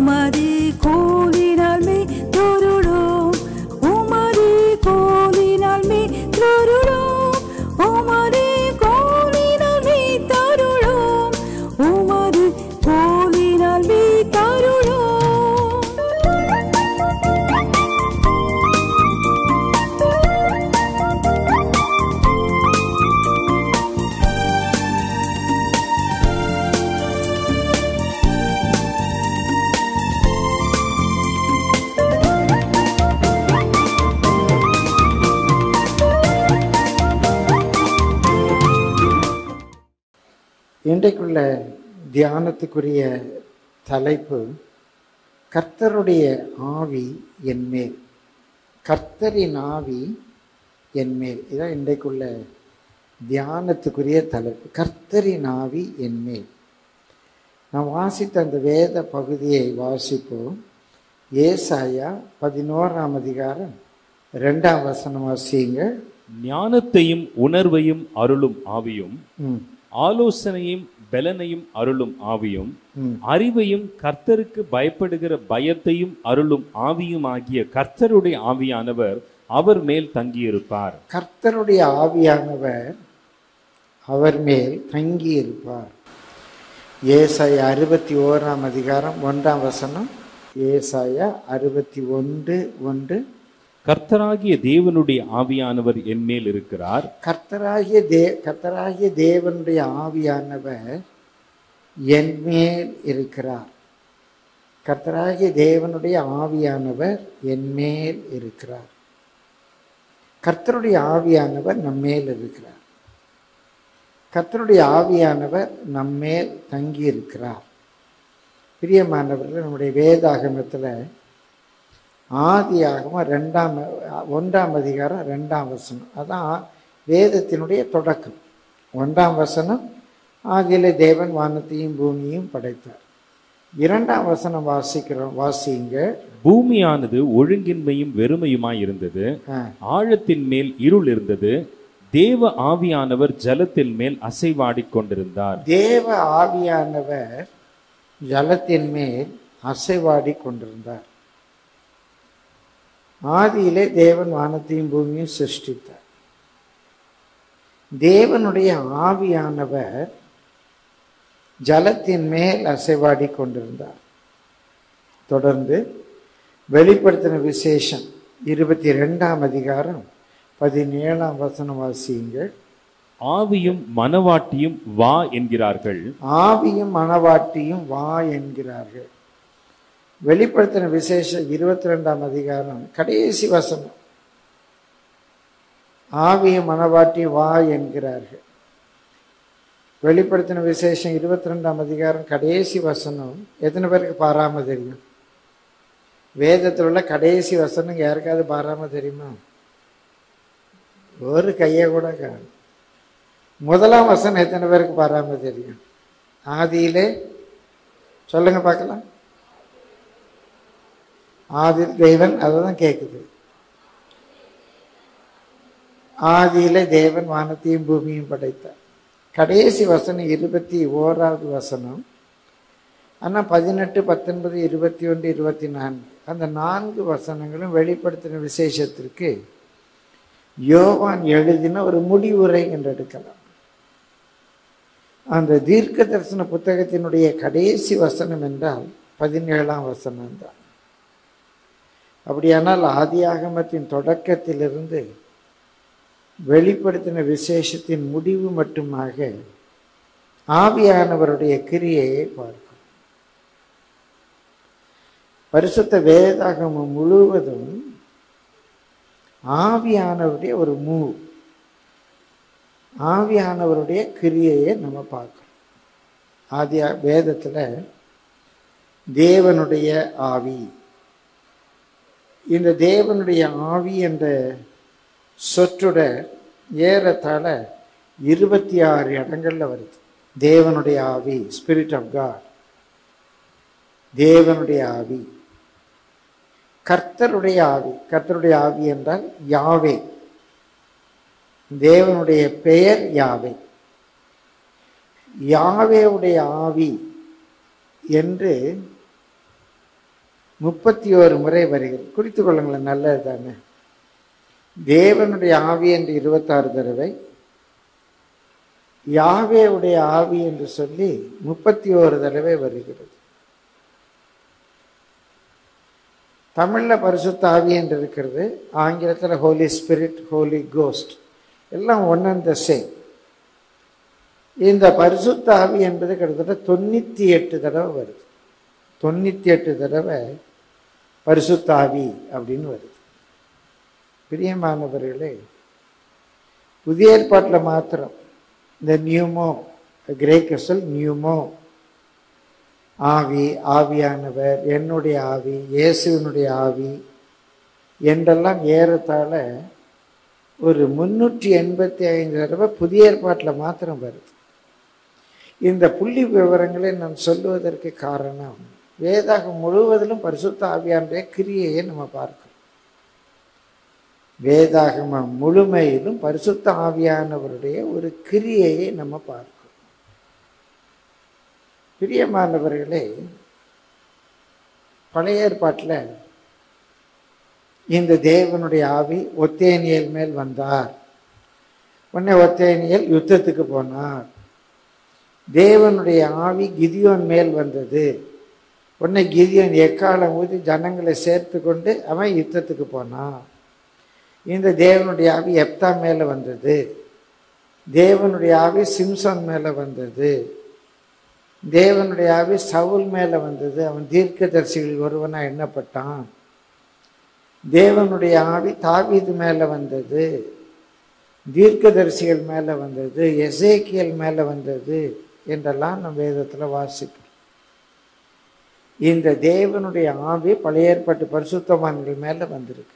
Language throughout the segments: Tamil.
உமது கோலினால் மே தொருளோம் உமது கோலினால் மே தொருளோம் உமது கோலினால் மே தருளோம் உமது கோலினால் மே தருளோம் இன்றைக்குள்ள தியானத்துக்குரிய தலைப்பு கர்த்தருடைய ஆவி என்மேல் கர்த்தரின் ஆவி என்மேல் இதான் இன்றைக்குள்ள தியானத்துக்குரிய தலைப்பு கர்த்தரின் ஆவி என்மேல் நான் வாசித்த அந்த வேத பகுதியை வாசிப்போம் ஏசாயா பதினோராம் அதிகாரம் ரெண்டாம் வசனம் வாசிங்க ஞானத்தையும் உணர்வையும் அருளும் ஆவியும் ம் ஆலோசனையும் பலனையும் அருளும் ஆவியும் ம் அறிவையும் கர்த்தருக்கு பயப்படுகிற பயத்தையும் அருளும் ஆவியும் ஆகிய கர்த்தருடைய ஆவியானவர் அவர் மேல் தங்கியிருப்பார் கர்த்தருடைய ஆவியானவர் அவர் மேல் தங்கி இருப்பார் ஏசாயா அறுபத்தி ஓராம் அதிகாரம் ஒன்றாம் வசனம் ஏசாயா அறுபத்தி ஒன்று ஒன்று கர்த்தராகிய தேவனுடைய ஆவியானவர் என் மேல் இருக்கிறார் கர்த்தராகிய தே கர்த்தராகிய தேவனுடைய ஆவியானவர் என் மேல் இருக்கிறார் கர்த்தராகிய தேவனுடைய ஆவியானவர் என் மேல் இருக்கிறார் கர்த்தருடைய ஆவியானவர் நம்மேல் இருக்கிறார் கர்த்தருடைய ஆவியானவர் நம்மேல் தங்கி இருக்கிறார் பிரியமானவர்கள் நம்முடைய வேதாகமத்தில் ஆதியாகமம் ரெண்டாம் ஒன்றாம் அதிகாரம் ரெண்டாம் வசனம் அதான் வேதத்தினுடைய தொடக்கம் ஒன்றாம் வசனம் ஆதியிலே தேவன் வானத்தையும் பூமியையும் படைத்தார் இரண்டாம் வசனம் வாசிக்கிறோம் வாசிங்க பூமியானது ஒழுங்கின்மையும் வெறுமையுமாய் இருந்தது ஆ, ஆழத்தின் மேல் இருள் இருந்தது தேவ ஆவியானவர் ஜலத்தின் மேல் அசைவாடிக் கொண்டிருந்தார் தேவ ஆவியானவர் ஜலத்தின் மேல் அசைவாடி கொண்டிருந்தார் ஆதியிலே தேவன் வானத்தையும் பூமியும் சிருஷ்டித்தார் தேவனுடைய ஆவியானவர் ஜலத்தின் மேல் அசைவாடி கொண்டிருந்தார் தொடர்ந்து வெளிப்படுத்தின விசேஷம் இருபத்தி ரெண்டாம் அதிகாரம் பதினேழாம் வசனம் வாசியுங்கள் ஆவியும் மனவாட்டியும் வா என்கிறார்கள் ஆவியும் மணவாட்டியும் வா என்கிறார்கள் வெளிப்படுத்தின விசேஷம் இருபத்தி ரெண்டாம் அதிகாரம் கடைசி வசனம் ஆவியும் மணவாட்டி வா என்கிறார்கள் வெளிப்படுத்தின விசேஷம் இருபத்தி ரெண்டாம் அதிகாரம் கடைசி வசனம் எத்தனை பேருக்கு பாராம தெரியும் வேதத்தில் உள்ள கடைசி வசனம் யாருக்காவது பாராம தெரியுமா ஒரு கையை கூட காணும் முதலாம் வசனம் எத்தனை பேருக்கு பாராம தெரியும் ஆதியிலே சொல்லுங்க பார்க்கலாம் ஆதி தேவன் அதை தான் கேட்குது ஆதியிலே தேவன் வானத்தையும் பூமியும் படைத்தார் கடைசி வசனம் இருபத்தி ஓராவது வசனம் ஆனால் பதினெட்டு பத்தொன்பது இருபத்தி ஒன்று இருபத்தி நான்கு அந்த நான்கு வசனங்களும் வெளிப்படுத்தின விசேஷத்திற்கு யோவான் எழுதின ஒரு முடிவுரை என்று எடுக்கலாம் அந்த தீர்க்க தரிசன புத்தகத்தினுடைய கடைசி வசனம் என்றால் பதினேழாம் வசனம் தான் அப்படியானால் ஆதியாகமத்தின் தொடக்கத்திலிருந்து வெளிப்படுத்தின விசேஷத்தின் முடிவு மட்டுமாக ஆவியானவருடைய கிரியையை பார்க்கும் பரிசுத்த வேதாகமம் முழுவதும் ஆவியானவருடைய ஒரு மூவ் ஆவியானவருடைய கிரியையை நம்ம பார்க்கணும் ஆதியா வேதத்தில் தேவனுடைய ஆவி இந்த தேவனுடைய ஆவி என்ற சொற்றொடர் ஏறத்தாழ இருபத்தி ஆறு இடங்கள்ல வருது தேவனுடைய ஆவி ஸ்பிரிட் ஆஃப் காட் தேவனுடைய ஆவி கர்த்தருடைய ஆவி கர்த்தருடைய ஆவி என்றால் யாவே தேவனுடைய பெயர் யாவே யாவேவுடைய ஆவி என்று முப்பத்தி ஓரு முறை வருகிறது குறித்து கொள்ளுங்களேன் நல்லது தானே தேவனுடைய ஆவி என்று இருபத்தாறு தடவை யாவேவுடைய ஆவி என்று சொல்லி முப்பத்தி ஓரு தடவை வருகிறது தமிழ்ல பரிசுத்த ஆவி என்று இருக்கிறது ஆங்கிலத்தில் ஹோலி ஸ்பிரிட் ஹோலி கோஸ்ட் எல்லாம் ஒன் அண்ட் த சேம் இந்த பரிசுத்த ஆவி என்பது கிட்டத்தட்ட தொண்ணூற்றி எட்டு தடவை வருது தொண்ணூற்றி எட்டு தடவை பரிசுத்த ஆவி அப்படின்னு வருது பிரியமானவர்களே புதிய ஏற்பாட்டில் மாத்திரம் இந்த நியூமோ கிரேக்க சொல் நியூமோ ஆவி ஆவியானவர் என்னுடைய ஆவி இயேசுவினுடைய ஆவி என்றெல்லாம் ஏறத்தாழ ஒரு முன்னூற்றி எண்பத்தி ஐந்து தடவை புதிய ஏற்பாட்டில் மாத்திரம் வருது இந்த புள்ளி விவரங்களை நான் சொல்லுவதற்கு காரணம் வேதாகம் முழுவதிலும் பரிசுத்த ஆவியானுடைய கிரியையை நம்ம பார்க்கிறோம் வேதாகமம் முழுமையிலும் பரிசுத்த ஆவியானவருடைய ஒரு கிரியையை நம்ம பார்க்கிறோம் பிரியமானவர்களே பழைய ஏற்பாட்டில் இந்த தேவனுடைய ஆவி ஒத்தேனியல் மேல் வந்தார் உடனே ஒத்தேனியல் யுத்தத்துக்கு போனார் தேவனுடைய ஆவி கிதியோன் மேல் வந்தது உடனே கிதியோன் எக்காலம் ஊதி ஜனங்களை சேர்த்து கொண்டு அவன் யுத்தத்துக்கு போனான் இந்த தேவனுடைய ஆவி எப்தா மேலே வந்தது தேவனுடைய ஆவி சிம்சன் மேலே வந்தது தேவனுடைய ஆவி சவுல் மேலே வந்தது அவன் தீர்க்கதரிசிகளில் ஒருவனா எண்ணப்பட்டான் தேவனுடைய ஆவி தாவீது மேலே வந்தது தீர்க்கதரிசிகள் மேலே வந்தது எசேக்கியல் மேலே வந்தது என்றெல்லாம் நம்ம வேதத்தில் வாசிக்கிறோம் இந்த தேவனுடைய ஆவி பழைய ஏற்பாட்டு பரிசுத்தவான்கள் மேலே வந்திருக்கு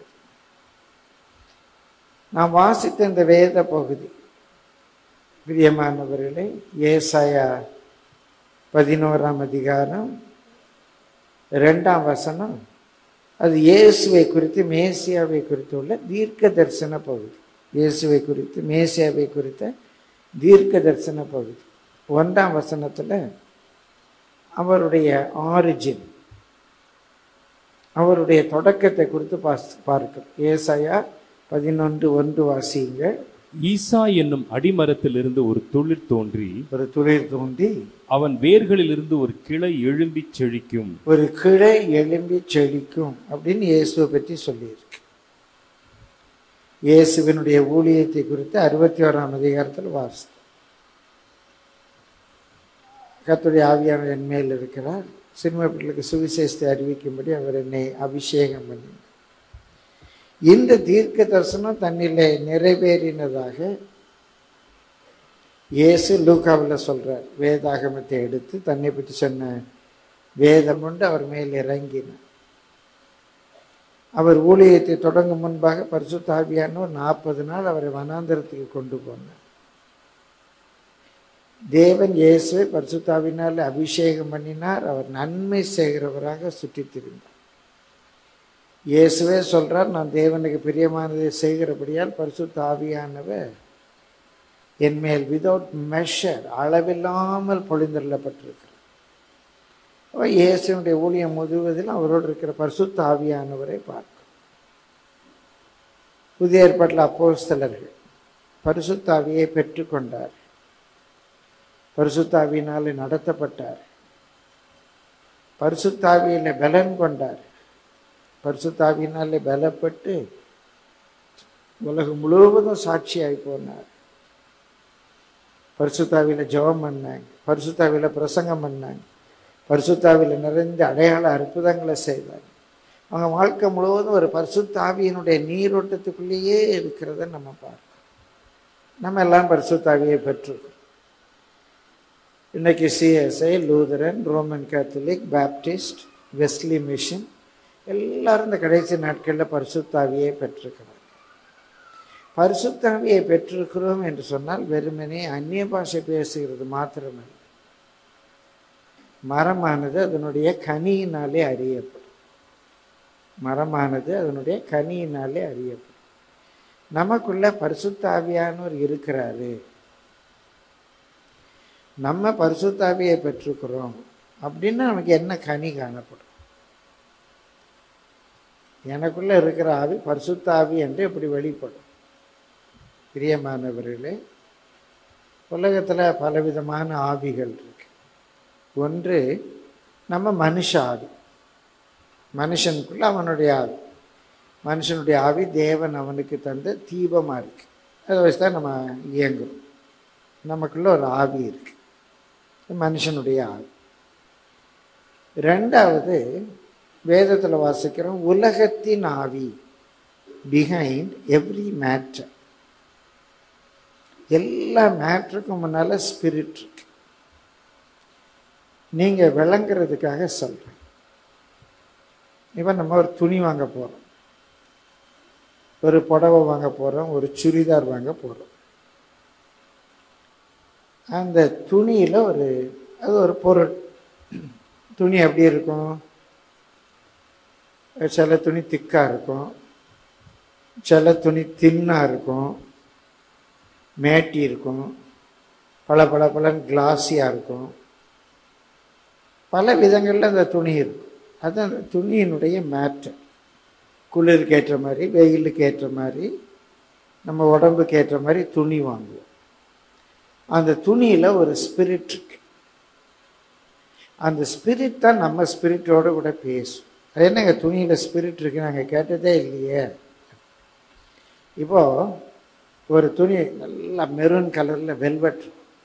நாம் வாசித்த இந்த வேத பகுதி பிரியமானவர்களே ஏசாயா பதினோராம் அதிகாரம் ரெண்டாம் வசனம் அது இயேசுவை குறித்து மேசியாவை குறித்து உள்ள தீர்க்க தரிசன பகுதி இயேசுவை குறித்து மேசியாவை குறித்த தீர்க்க தரிசன பகுதி ஒன்றாம் வசனத்தில் அவருடைய ஆரிஜின் அவருடைய தொடக்கத்தை குறித்து பாஸ் பார்க்கிறோம் ஏசாயா பதினொன்று ஒன்று வாசிங்க ஈசா என்னும் அடிமரத்திலிருந்து ஒரு துளிர் தோன்றி ஒரு துளிர் தோண்டி அவன் வேர்களிலிருந்து ஒரு கிளை எழும்பிச் செழிக்கும் ஒரு கிளை எழும்பி செழிக்கும் அப்படின்னு இயேசுவை பற்றி சொல்லியிருக்கு இயேசுவினுடைய ஊழியத்தை குறித்து அறுபத்தி ஓராம் அதிகாரத்தில் வாசித்தோம் கர்த்தருடைய ஆவியானவர் என் மேல் இருக்கிறார் சினிமா பிள்ளைக்கு சுவிசேஷத்தை அறிவிக்கும்படி அவர் என்னை அபிஷேகம் பண்ணினார் இந்த தீர்க்க தரிசனம் தன்னிலே நிறைவேறினதாக இயேசு லூக்காவில் சொல்றார் வேதாகமத்தை எடுத்து தன்னை பற்றி சொன்ன வேதம் கொண்டு அவர் மேல் இறங்கினார் அவர் ஊழியத்தை தொடங்கும் முன்பாக பரிசுத்த ஆவியானவர் நாற்பது நாள் அவரை வனாந்தரத்துக்கு கொண்டு போனார் தேவன் இயேசுவை பரிசுத்தாவினால் அபிஷேகம் பண்ணினார் அவர் நன்மை செய்கிறவராக சுற்றித் திரிந்தார் இயேசுவே சொல்றார் நான் தேவனுக்கு பிரியமானதை செய்கிறபடியால் பரிசுத்த ஆவியானவர் என் மேல் விதவுட் மெஷர் அளவில்லாமல் பொழிந்தள்ளப்பட்டிருக்கிறார் அப்ப இயேசுனுடைய ஊழியம் முழுவதிலும் அவரோடு இருக்கிற பரிசுத்த ஆவியானவரை பார்க்கும் புதிய ஏற்பாட்டில் அப்போஸ்தலர்கள் பரிசுத்த ஆவியை பெற்றுக்கொண்டார் பரிசுத்தாவியினாலே நடத்தப்பட்டார் பரிசுத்தாவியில பலன் கொண்டார் பரிசுத்தாவியினாலே பலப்பட்டு உலகம் முழுவதும் சாட்சியாகி போனார் பரிசுத்தாவில ஜெபம் பண்ணாங்க பரிசுத்தாவில பிரசங்கம் பண்ணாங்க பரிசுத்தாவில நிறைந்த அடையாள அற்புதங்களை செய்தாங்க அவங்க வாழ்க்கை முழுவதும் ஒரு பரிசுத்தாவியினுடைய நீரோட்டத்துக்குள்ளேயே இருக்கிறத நம்ம பார்க்கணும் நம்ம எல்லாம் பரிசுத்தாவியை பெற்றிருக்கோம் இன்னைக்கு CSI Lutheran Roman Catholic Baptist Wesley mission எல்லாரும் இந்த கடைசி நாட்களில் பரிசுத்தாவியை பெற்றிருக்கிறாங்க பரிசுத்தாவியை பெற்றிருக்கிறோம் என்று சொன்னால் வெறுமனே அந்நிய பாஷை பேசுகிறது மாத்திரமல்ல மரமானது அதனுடைய கனியினாலே அறியப்படும் மரமானது அதனுடைய கனியினாலே அறியப்படும் நமக்குள்ள பரிசுத்த ஆவியானவர் இருக்கிறாரு நம்ம பரிசுத்தாவியை பெற்றுக்கிறோம் அப்படின்னா நமக்கு என்ன கனி காணப்படும் எனக்குள்ள இருக்கிற ஆவி பரிசுத்த ஆவி என்று எப்படி வெளிப்படும் பிரியமானவர்களே உலகத்தில் பலவிதமான ஆவிகள் இருக்கு ஒன்று நம்ம மனுஷ ஆவி மனுஷனுக்குள்ள அவனுடைய ஆவி மனுஷனுடைய ஆவி தேவன் அவனுக்கு தந்த தீபமாக இருக்கு அதை வச்சு தான் நம்ம இயங்குறோம் நமக்குள்ள ஒரு ஆவி இருக்கு மனுஷனுடைய ஆவி ரெண்டாவது வேதத்தில் வாசிக்கிறோம் உலகத்தின் ஆவி பிஹைண்ட் எவ்ரி மேட்டர் எல்லா மேட்ருக்கும் முன்னால் ஸ்பிரிட் இருக்கு நீங்கள் விளங்குறதுக்காக சொல்கிறேன் இப்போ நம்ம ஒரு துணி வாங்க போகிறோம் ஒரு புடவை வாங்க போகிறோம் ஒரு சுடிதார் வாங்க போகிறோம் அந்த துணியில் ஒரு அது ஒரு பொருள் துணி எப்படி இருக்கும் சில துணி திக்காக இருக்கும் சில துணி தின்னாக இருக்கும் மேட்டி இருக்கும் பல பல பலன் கிளாஸியாக இருக்கும் பல விதங்களில் அந்த துணி இருக்கும் அது அந்த துணியினுடைய மேட்டர் குளிருக்கு ஏற்ற மாதிரி வெயிலுக்கு ஏற்ற மாதிரி நம்ம உடம்புக்கு ஏற்ற மாதிரி துணி வாங்குவோம் அந்த துணியில் ஒரு ஸ்பிரிட் இருக்கு அந்த ஸ்பிரிட் தான் நம்ம ஸ்பிரிட்டோடு கூட பேசும் அது என்னங்க துணியில் ஸ்பிரிட் இருக்கு நாங்கள் கேட்டதே இல்லையே இப்போது ஒரு துணி நல்லா மெரூன் கலரில் வெல்வெட்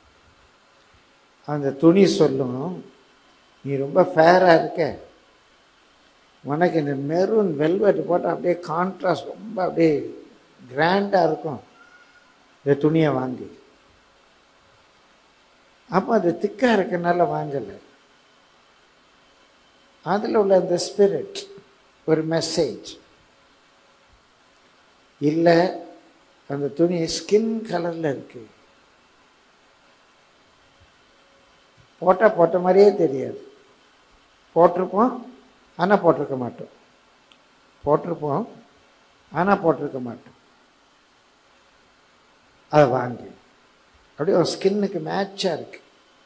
அந்த துணி சொல்லும் நீ ரொம்ப ஃபேராக இருக்க உனக்கு இந்த மெரூன் வெல்வெட் போட்டால் அப்படியே கான்ட்ராஸ்ட் ரொம்ப அப்படியே கிராண்டாக இருக்கும் இந்த துணியை வாங்கி அப்போ அது திக்காக இருக்கனால வாங்கலை அதில் உள்ள அந்த ஸ்பிரிட் ஒரு மெசேஜ் இல்லை அந்த துணி ஸ்கின் கலரில் இருக்கு போட்டால் போட்ட மாதிரியே தெரியாது போட்டிருப்போம் ஆனால் போட்டிருக்க மாட்டோம் போட்டிருப்போம் ஆனால் போட்டிருக்க மாட்டோம் அதை வாங்கி அப்படியே ஒரு ஸ்கின்னுக்கு மேட்சாக இருக்கு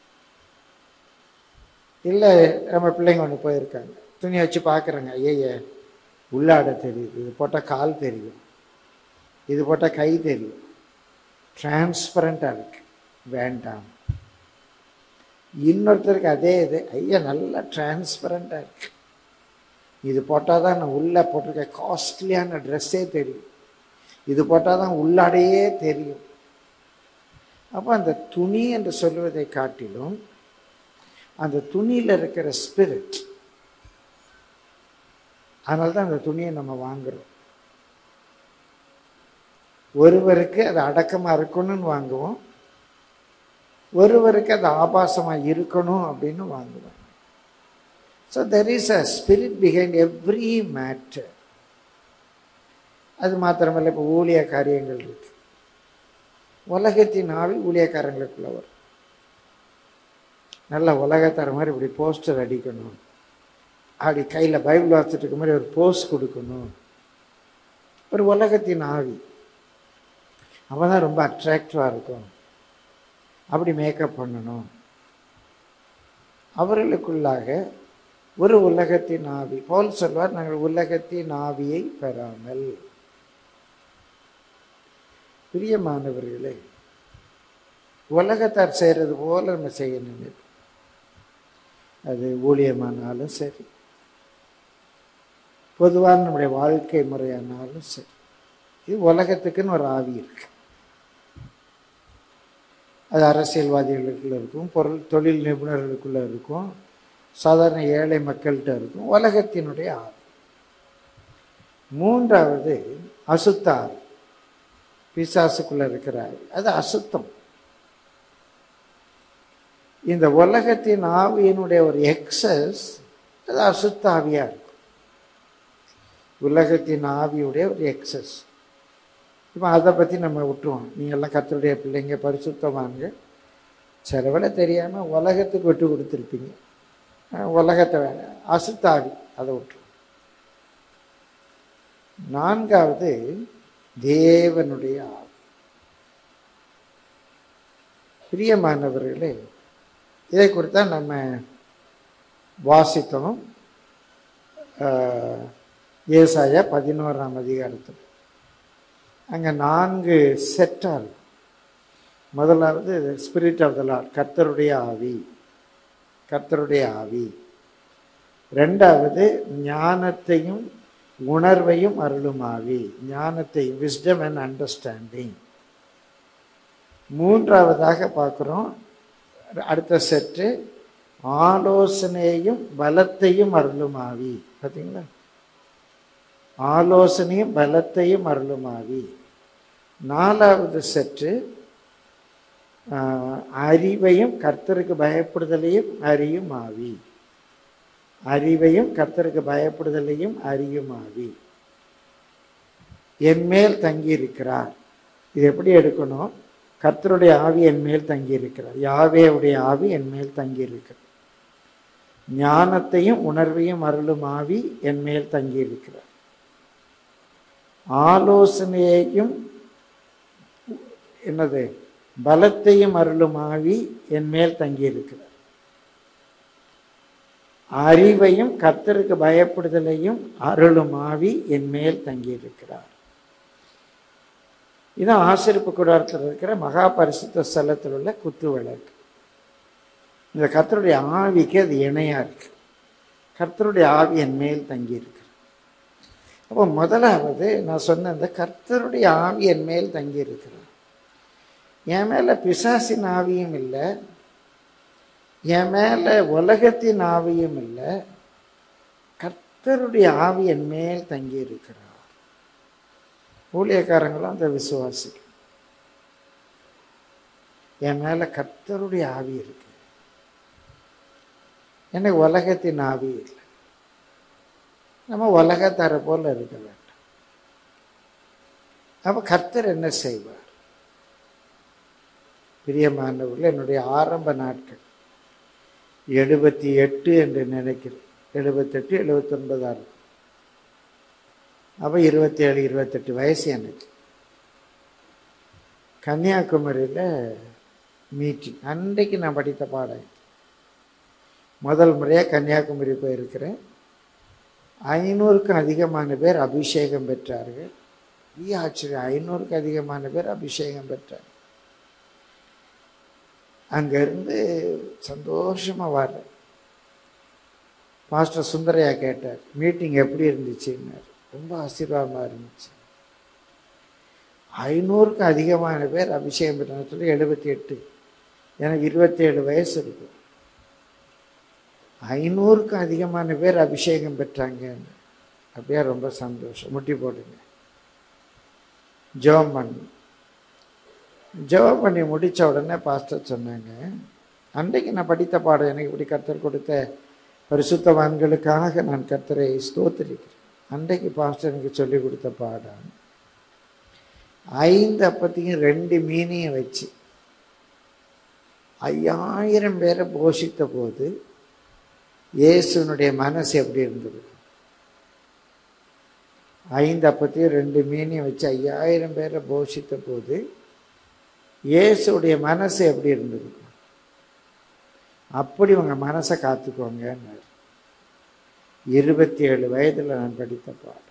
இல்லை நம்ம பிள்ளைங்க ஒன்று போயிருக்காங்க துணியை வச்சு பார்க்குறாங்க ஐயய்ய உள்ளாட தெரியுது இது போட்டால் கால் தெரியும் இது போட்டால் கை தெரியும் டிரான்ஸ்பரண்ட்டாக இருக்கு வேண்டாம் இன்னொருத்தருக்கு அதே இது ஐயா நல்லா டிரான்ஸ்பரண்ட்டாக இருக்கு இது போட்டால் தான் நான் உள்ளே போட்டிருக்க காஸ்ட்லியான ட்ரெஸ்ஸே தெரியும் இது போட்டால் தான் உள்ளாடையே தெரியும் அப்போ அந்த துணி என்று சொல்வதை காட்டிலும் அந்த துணியில் இருக்கிற ஸ்பிரிட் அதனால தான் அந்த துணியை நம்ம வாங்குறோம் ஒருவருக்கு அது அடக்கமாக இருக்கணும்னு வாங்குவோம் ஒருவருக்கு அது ஆபாசமாக இருக்கணும் அப்படின்னு வாங்குவோம் so there is a spirit behind every matter அது மாத்திரமல்ல இப்போ ஊழிய காரியங்கள் இருக்கு உலகத்தின் ஆவி ஊழியக்காரங்களுக்குள்ள வரும் நல்ல உலகத்தர மாதிரி இப்படி போஸ்டர் அடிக்கணும் அப்படி கையில் பைபிள் வாசிச்சுட்டு இருக்க மாதிரி ஒரு போஸ்ட் கொடுக்கணும் ஒரு உலகத்தின் ஆவி அப்போ தான் ரொம்ப அட்ராக்டிவாக இருக்கும் அப்படி மேக்கப் பண்ணணும் அவர்களுக்குள்ளாக ஒரு உலகத்தின் ஆவி போல் சொல்வார் நாங்கள் உலகத்தின் ஆவியை பெறாமல் பிரியமானவர்களே உலகத்தார் செய்கிறது போல நம்ம செய்ய நினைப்போம் அது ஊழியமானாலும் சரி பொதுவான நம்முடைய வாழ்க்கை முறையானாலும் சரி இது உலகத்துக்குன்னு ஒரு ஆவி இருக்கு அது அரசியல்வாதிகளுக்குள்ள இருக்கும் பொருள் தொழில் நிபுணர்களுக்குள்ள இருக்கும் சாதாரண ஏழை மக்கள்கிட்ட இருக்கும் உலகத்தினுடைய ஆவி மூன்றாவது அசுத்த ஆவி பிசாசுக்குள்ள இருக்கிற ஆவி அது அசுத்தம் இந்த உலகத்தின் ஆவியினுடைய ஒரு எக்ஸஸ் அது அசுத்த ஆவியா இருக்கும் உலகத்தின் ஆவியுடைய ஒரு எக்ஸஸ் இப்போ அதை பற்றி நம்ம விட்டுருவோம் நீங்கள்லாம் கத்தருடைய பிள்ளைங்க பரிசுத்தவாங்க சிலவில் தெரியாமல் உலகத்துக்கு விட்டு கொடுத்துருப்பீங்க அஹ் உலகத்தை வேணாம் அசுத்தாவி அதை விட்டுருவோம் நான்காவது தேவனுடைய ஆவி பிரியமானவர்களே இதை குறித்தான் நம்ம வாசித்தோம் ஆஹ், ஏசாயா பதினோராம் அதிகாரத்தில் அங்கே நான்கு செட்டாக இருக்கும் முதலாவது ஸ்பிரிட் ஆஃப் த லார்ட் கர்த்தருடைய ஆவி கர்த்தருடைய ஆவி ரெண்டாவது ஞானத்தையும் உணர்வையும் அருளும் ஆவி ஞானத்தையும் விஸ்டம் அண்ட் அண்டர்ஸ்டாண்டிங் மூன்றாவதாக பார்க்குறோம் அடுத்த செட்டு ஆலோசனையையும் பலத்தையும் அருளும் ஆவி பார்த்தீங்களா ஆலோசனையும் பலத்தையும் அருளும் ஆவி நாலாவது செட்டு ஆஹ், அறிவையும் கர்த்தருக்கு பயப்படுதலையும் அறியும் ஆவி அறிவையும் கர்த்தருக்கு பயப்படுதலையும் அறியும் ஆவி என் மேல் தங்கி இருக்கிறார் இது எப்படி எடுக்கணும் கர்த்தருடைய ஆவி என் மேல் தங்கி இருக்கிறார் யாவேவுடைய ஆவி என் மேல் தங்கி இருக்கிறார் ஞானத்தையும் உணர்வையும் அருளும் ஆவி என் மேல் தங்கி இருக்கிறார் ஆலோசனையையும் என்னது பலத்தையும் அருளும் ஆவி என் மேல் தங்கி இருக்கிறார் அறிவையும் கர்த்தருக்கு பயப்படுதலையும் அருளும் ஆவி என் மேல் தங்கி இருக்கிறார் இதான் ஆசிரிப்பு கூடாரத்தில் இருக்கிற மகா பரிசுத்த ஸ்தலத்தில் உள்ள குத்து விளக்கு இந்த கர்த்தருடைய ஆவிக்கு அது இணையா இருக்கு கர்த்தருடைய ஆவி என் மேல் தங்கி இருக்கு அப்போ முதலாவது நான் சொன்ன இந்த கர்த்தருடைய ஆவி என் மேல் தங்கி இருக்கிறார் என் மேல பிசாசின் ஆவியும் இல்லை என் மேல உலகத்தின் ஆவியும் இல்லை கர்த்தருடைய ஆவி என் மேல் தங்கி இருக்கிறார் ஊழியக்காரங்களும் அந்த விசுவாசிக்கும் என் மேல கர்த்தருடைய ஆவி இருக்கு எனக்கு உலகத்தின் ஆவி இல்லை நம்ம உலகத்தார போல இருக்க வேண்டாம் அப்ப கர்த்தர் என்ன செய்வார் பிரியமானவர்கள் என்னுடைய ஆரம்ப நாட்கள் எழுபத்தி எட்டு என்று நினைக்கிறேன் எழுபத்தெட்டு எழுபத்தொன்பதா இருக்கும் அப்போ இருபத்தேழு இருபத்தெட்டு வயசு எனக்கு கன்னியாகுமரியில் மீட்டிங் அன்றைக்கு நான் படித்த பாடம் இது. முதல் முறையாக கன்னியாகுமரி போயிருக்கிறேன் ஐநூறுக்கும் அதிகமான பேர் அபிஷேகம் பெற்றார்கள் ஈ ஆச்சரியம் ஐநூறுக்கு அதிகமான பேர் அபிஷேகம் பெற்றார் அங்கேருந்து சந்தோஷமாக வர்றேன் பாஸ்டர் சுந்தரையா கேட்டார் மீட்டிங் எப்படி இருந்துச்சுன்னார் ரொம்ப ஆசீர்வாதமாக இருந்துச்சு ஐநூறுக்கும் அதிகமான பேர் அபிஷேகம் பெற்றாங்க சொல்லி எழுபத்தி எட்டு எனக்கு இருபத்தேழு வயசு இருக்கும் ஐநூறுக்கும் அதிகமான பேர் அபிஷேகம் பெற்றாங்கன்னு அப்படியே ரொம்ப சந்தோஷம் முட்டி போடுங்க ஜெபம் பண்ணு ஜெபம் பண்ணி முடித்த உடனே பாஸ்டர் சொன்னாங்க அன்றைக்கு நான் படித்த பாடம் எனக்கு இப்படி கர்த்தர் கொடுத்த பரிசுத்தவான்களுக்காக நான் கர்த்தரை ஸ்தோத்திரிக்கிறேன் அன்றைக்கு பாஸ்டர் எனக்கு சொல்லி கொடுத்த பாடம் ஐந்து அப்பத்தையும் ரெண்டு மீனையும் வச்சு ஐயாயிரம் பேரை போஷித்த போது இயேசுனுடைய மனசு எப்படி இருந்தது ஐந்து அப்பத்தையும் ரெண்டு மீனையும் வச்சு ஐயாயிரம் பேரை போஷித்த போது இயேசுடைய மனசு எப்படி இருந்தது அப்படி உங்க மனசை காத்துக்கோங்கன்னாரு இருபத்தி ஏழு வயதுல நான் படித்த பாடம்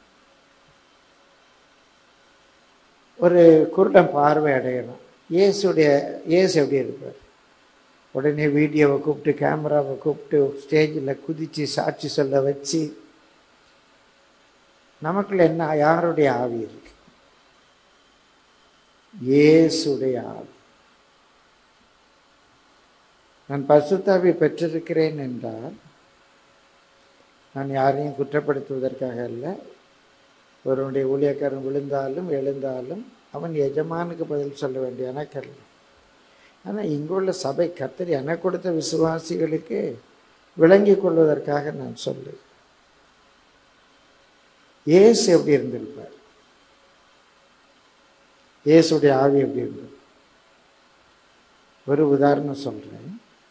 ஒரு குருடன் பார்வை அடையணும் இயேசுடைய இயேசு எப்படி இருப்பார் உடனே வீடியோவை கூப்பிட்டு கேமராவை கூப்பிட்டு ஸ்டேஜில் குதித்து சாட்சி சொல்ல வச்சு நமக்குள்ள என்ன யாருடைய ஆவி இருக்கு இயேசுடைய ஆவி நான் பசுத்தாவி பெற்றிருக்கிறேன் என்றால் நான் யாரையும் குற்றப்படுத்துவதற்காக அல்ல ஒருவனுடைய ஊழியக்காரன் விழுந்தாலும் எழுந்தாலும் அவன் எஜமானுக்கு பதில் சொல்ல வேண்டிய எனக்கல்ல ஆனால் இங்குள்ள சபை கத்தர் எனக்கு கொடுத்த விசுவாசிகளுக்கு விளங்கிக் கொள்வதற்காக நான் சொல்லு இயேசு எப்படி இருந்திருப்பார் இயேசுடைய ஆவி எப்படி இருந்தது ஒரு உதாரணம் சொல்றேன்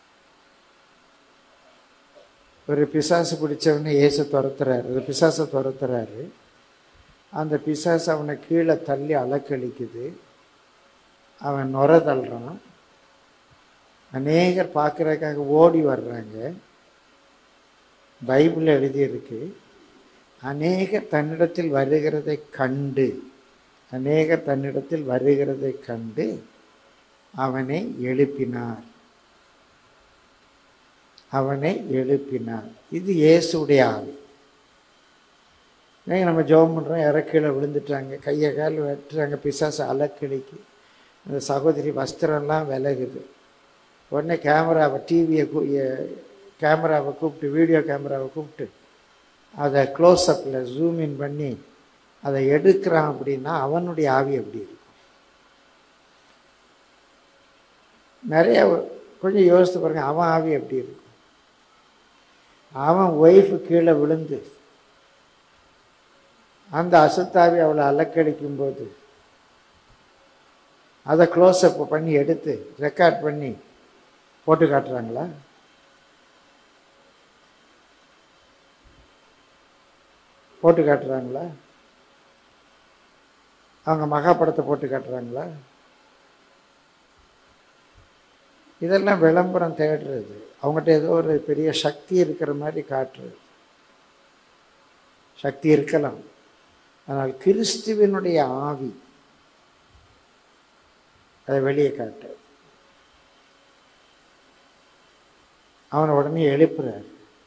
ஒரு பிசாசு பிடிச்சவனை இயேசு துரத்துறாரு ஒரு பிசாசை துரத்துறாரு அந்த பிசாசு அவனை கீழே தள்ளி அலக்கழிக்குது அவன் நுர தள்ளுறான் அநேகர் பார்க்கறதுக்காக ஓடி வர்றாங்க பைபிள் எழுதியிருக்கு அநேகர் தன்னிடத்தில் வருகிறதை கண்டு அநேகர் தன்னிடத்தில் வருகிறதை கண்டு அவனை எழுப்பினார் அவனை எழுப்பினார் இது இயேசுடைய ஆவி ஏங்க நம்ம ஜெபம் பண்ணுறோம் இறக்கீழே விழுந்துட்டாங்க கையை கால் வெட்டுறாங்க பிசாசு அலக்கழிக்கு அந்த சகோதரி வஸ்திரம்லாம் விலகுது உடனே கேமராவை டிவியை கேமராவை கூப்பிட்டு வீடியோ கேமராவை கூப்பிட்டு அதை க்ளோஸ்அப்பில் ஜூம் இன் பண்ணி அதை எடுக்கிறான் அப்படின்னா அவனுடைய ஆவி எப்படி இருக்கும் நிறைய கொஞ்சம் யோசித்து பாருங்க அவன் ஆவி எப்படி இருக்கும் அவன் ஒய்ஃபு கீழே விழுந்து அந்த அசுத்தாவி அவளை அலக்கடிக்கும் போது அதை க்ளோஸ்அப் பண்ணி எடுத்து ரெக்கார்ட் பண்ணி போட்டு காட்டுறாங்களா போட்டு காட்டுறாங்களா அவங்க மகாபடத்தை போட்டு காட்டுறாங்களா இதெல்லாம் விளம்பரம் தேடுறது அவங்ககிட்ட ஏதோ ஒரு பெரிய சக்தி இருக்கிற மாதிரி காட்டுறது சக்தி இருக்கலாம் ஆனால் கிறிஸ்துவினுடைய ஆவி அதை வெளியே காட்டு அவனை உடனே எழுப்புறார்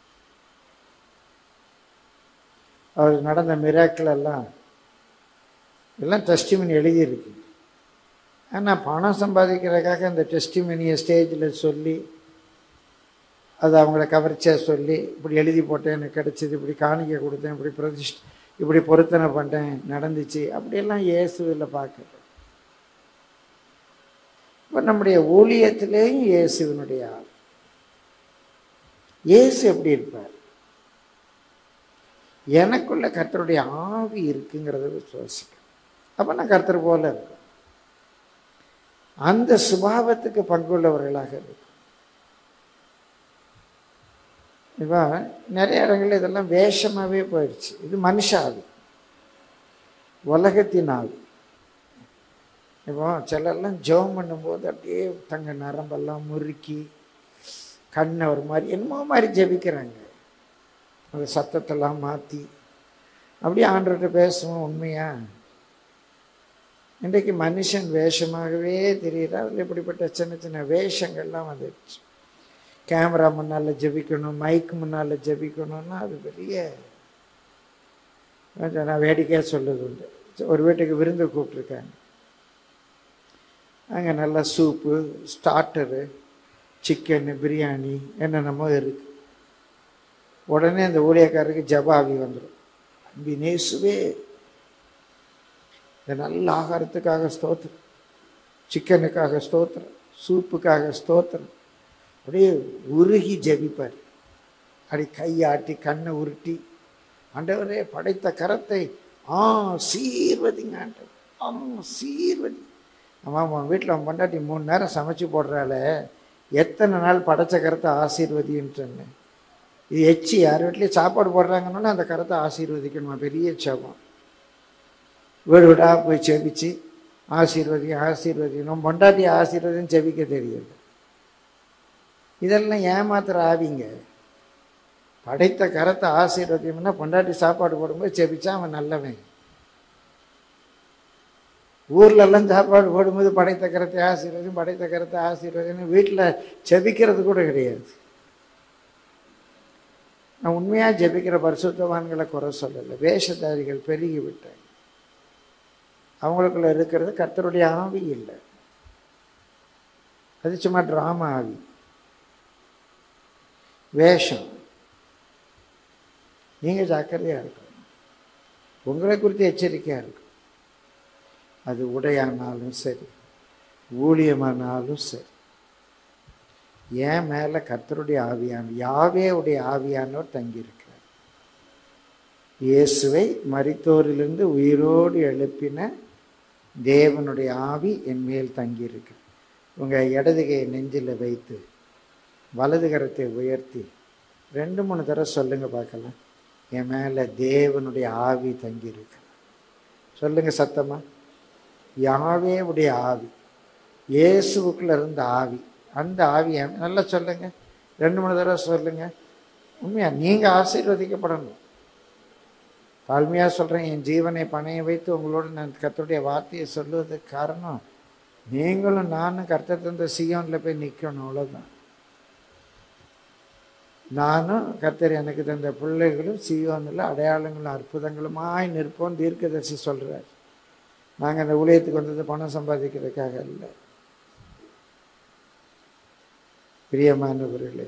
அவர் நடந்த மிராக்கள் எல்லாம் எல்லாம் டெஸ்டிமனி எழுதியிருக்கு ஆனால் பணம் சம்பாதிக்கிறதுக்காக அந்த டெஸ்டிமனியை ஸ்டேஜில் சொல்லி அது அவங்கள கவர்ச்சியாக சொல்லி இப்படி எழுதி போட்டேன் எனக்கு கிடச்சிது இப்படி காணிக்கை கொடுத்தேன் இப்படி பிரதிஷ்ட இப்படி பொருத்தனை பண்ணிட்டேன் நடந்துச்சு அப்படியெல்லாம் இயேசுவில் பார்க்குறோம் இப்போ நம்முடைய ஊழியத்திலேயும் இயேசுவினுடைய ஆள் இயேசு எப்படி இருப்பார் எனக்குள்ள கர்த்தருடைய ஆவி இருக்குங்கிறத விசுவாசிக்க அப்போ நான் கர்த்தர் போல இருக்கும் அந்த சுபாவத்துக்கு பங்குள்ளவர்களாக இருக்கும் இப்போ நிறைய இடங்கள்ல இதெல்லாம் வேஷமாகவே போயிடுச்சு இது மனுஷ ஆவி உலகத்தின் ஆவி இப்போ சிலர்லாம் ஜெபம் பண்ணும்போது அப்படியே தங்க நரம்பெல்லாம் முறுக்கி கண்ணை ஒரு மாதிரி என்னமோ மாதிரி ஜெபிக்கிறாங்க அந்த சத்தத்தெல்லாம் மாற்றி அப்படியே ஆண்டவர்கிட்ட பேசுவோம் உண்மையா இன்றைக்கு மனுஷன் வேஷமாகவே தெரியுது அதில் இப்படிப்பட்ட சின்ன சின்ன வேஷங்கள்லாம் வந்துடுச்சு கேமரா முன்னால் ஜெபிக்கணும் மைக் முன்னால் ஜெபிக்கணும்னா அது பெரிய கொஞ்சம் நான் வேடிக்கையாக சொல்லுது உண்டு ஒரு வீட்டுக்கு விருந்து கூப்பிட்ருக்காங்க அங்கே நல்லா சூப்பு ஸ்டார்டரு சிக்கனு பிரியாணி என்னென்னமோ இருக்குது உடனே அந்த ஊழியக்காரருக்கு ஜபாவி வந்துடும் அன்பி நேசுவே இந்த நல்ல ஆகாரத்துக்காக ஸ்தோத்திரம் சிக்கனுக்காக ஸ்தோத்திரம் சூப்புக்காக ஸ்தோத்திரம் அப்படியே உருகி ஜெபிப்பார் அப்படி கையாட்டி கண்ணை உருட்டி ஆண்டவரே படைத்த கரத்தை ஆ சீர்வதிங்க ஆண்டவர் ஆ சீர்வதி ஆமாம் அவன் வீட்டில் அவன் பொண்டாட்டி மூணு நேரம் சமைச்சு போடுறால எத்தனை நாள் படைச்ச கரத்தை ஆசீர்வதின்ட்டுன்னு இது எச்சி யார் வீட்லேயும் சாப்பாடு போடுறாங்கன்னு அந்த கரத்தை ஆசீர்வதிக்கணுமா பெரிய சபம் வீடு வீடாக போய் செபிச்சு ஆசீர்வதி ஆசீர்வதிக்கணும் பொண்டாட்டி ஆசீர்வதின்னு செபிக்க தெரியுது இதெல்லாம் ஏமாத்துற ஆவிங்க படைத்த கரத்தை ஆசீர்வதிக்கணும்னா பொண்டாட்டி சாப்பாடு போடும்போது செபிச்சா அவன் நல்லவன் ஊர்லெல்லாம் சாப்பாடு போடும்போது படைத்த கரத்தை ஆசீர்வதியும் படைத்த கரத்தை ஆசீர்வதினு வீட்டில் செபிக்கிறது கூட கிடையாது நான் உண்மையாக ஜெபிக்கிற பரிசுத்தவான்களை குறை சொல்லலை வேஷதாரிகள் பெருகி விட்டாங்க அவங்களுக்குள்ள இருக்கிறது கர்த்தருடைய ஆவி இல்லை அது சும்மா ட்ராமா ஆவி வேஷம் நீங்கள் ஜாக்கிரதையாக இருக்கணும் உங்களை குறித்து எச்சரிக்கையாக இருக்கும் அது உடையானாலும் சரி ஊழியமானாலும் சரி என் மேலே கர்த்தருடைய ஆவியான யாவேவுடைய ஆவியானவர் தங்கியிருக்கிறார் இயேசுவை மரித்தோரிலிருந்து உயிரோடு எழுப்பின தேவனுடைய ஆவி என் மேல் தங்கியிருக்கு உங்கள் இடதுகையை நெஞ்சில் வைத்து வலது கரத்தை உயர்த்தி ரெண்டு மூணு தடவை சொல்லுங்க பார்க்கலாம் என் மேலே தேவனுடைய ஆவி தங்கியிருக்கு சொல்லுங்க சத்தமா யாவேவுடைய ஆவி இயேசுவுக்குள்ள இருந்த ஆவி அந்த ஆவி என் நல்லா சொல்லுங்க ரெண்டு மூணு தடவை சொல்லுங்க உண்மையா நீங்க ஆசீர்வதிக்கப்படணும் தாழ்மையாக சொல்கிறேன் என் ஜீவனை பணைய வைத்து உங்களோடு நான் கர்த்தருடைய வார்த்தையை சொல்லுவதற்கு காரணம் நீங்களும் நானும் கர்த்தர் தந்த சியோனில் போய் நிற்கணும் அவ்வளோதான் நானும் கர்த்தர் எனக்கு தந்த பிள்ளைகளும் சியோனில் அடையாளங்களும் அற்புதங்களுமாய் நிற்போம் தீர்க்கதரிசி சொல்கிறார் நாங்கள் அந்த ஊழியத்துக்கு வந்தது பணம் சம்பாதிக்கிறதுக்காக இல்லை பிரியமானவர்களே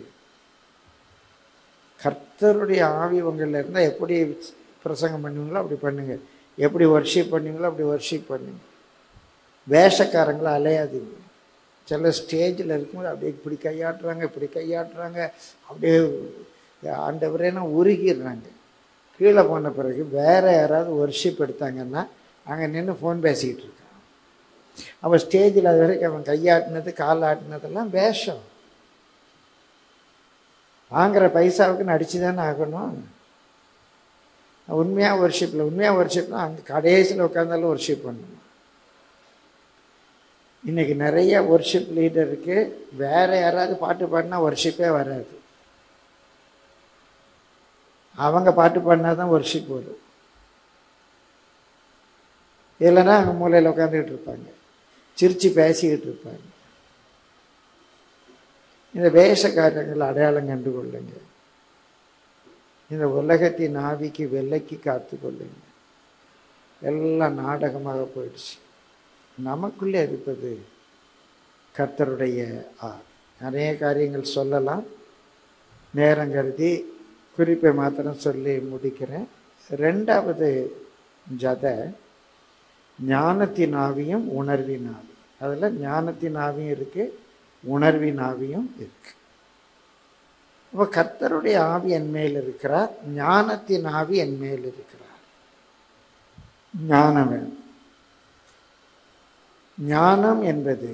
கர்த்தருடைய ஆவி உங்களில் இருந்தால் எப்படி பிரசங்கம் பண்ணுவீங்களோ அப்படி பண்ணுங்க எப்படி ஒர்ஷிப் பண்ணுவீங்களோ அப்படி ஒர்ஷிப் பண்ணுங்க வேஷக்காரங்களை அலையாதீங்க சில ஸ்டேஜில் இருக்கும்போது அப்படியே இப்படி கையாட்டுறாங்க இப்படி கையாட்டுறாங்க அப்படியே ஆண்டவரேனா உருகிடுறாங்க கீழே போன பிறகு வேற யாராவது ஒர்ஷிப் எடுத்தாங்கன்னா அங்கே நின்று ஃபோன் பேசிக்கிட்டு இருக்கான் அவன் ஸ்டேஜில் அது வரைக்கும் அவன் கையாட்டினது கால் ஆட்டினதெல்லாம் வேஷம் வாங்குற பைசாவுக்கு நடிச்சு தானே ஆகணும் உண்மையாக ஒர்ஷிப்பில் உண்மையாக ஒர்ஷிப்னா அங்கே கடைசியில் உட்காந்தாலும் ஒர்ஷிப் பண்ணணும் இன்னைக்கு நிறைய ஒர்ஷிப் லீடருக்கு வேற யாராவது பாட்டு பாடினா ஒர்ஷிப்பே வராது அவங்க பாட்டு பாடினா தான் ஒர்ஷிப் வரும் இல்லைன்னா அங்கே மூலையில் உட்காந்துக்கிட்டு இருப்பாங்க சிரித்து பேசிக்கிட்டு இருப்பாங்க இந்த வேஷக்காரங்களை அடையாளம் கண்டு கொள்ளுங்க இந்த உலகத்தின் ஆவிக்கு வெள்ளைக்கு காத்து கொள்ளுங்க எல்லாம் நாடகமாக போயிடுச்சு நமக்குள்ளே இருப்பது கர்த்தருடைய ஆர் நிறைய காரியங்கள் சொல்லலாம் நேரம் கருதி குறிப்பை மாத்திரம் சொல்லி முடிக்கிறேன் ரெண்டாவது ஜதை ஞானத்தின் ஆவியும் உணர்வின் ஆவி அதில் ஞானத்தின் ஆவியும் இருக்கு உணர்வின் ஆவியும் இருக்கு அப்போ கர்த்தருடைய ஆவி என் மேல் இருக்கிறார் ஞானத்தின் ஆவி என் மேல் இருக்கிறார் ஞானம் வேணும் ஞானம் என்பது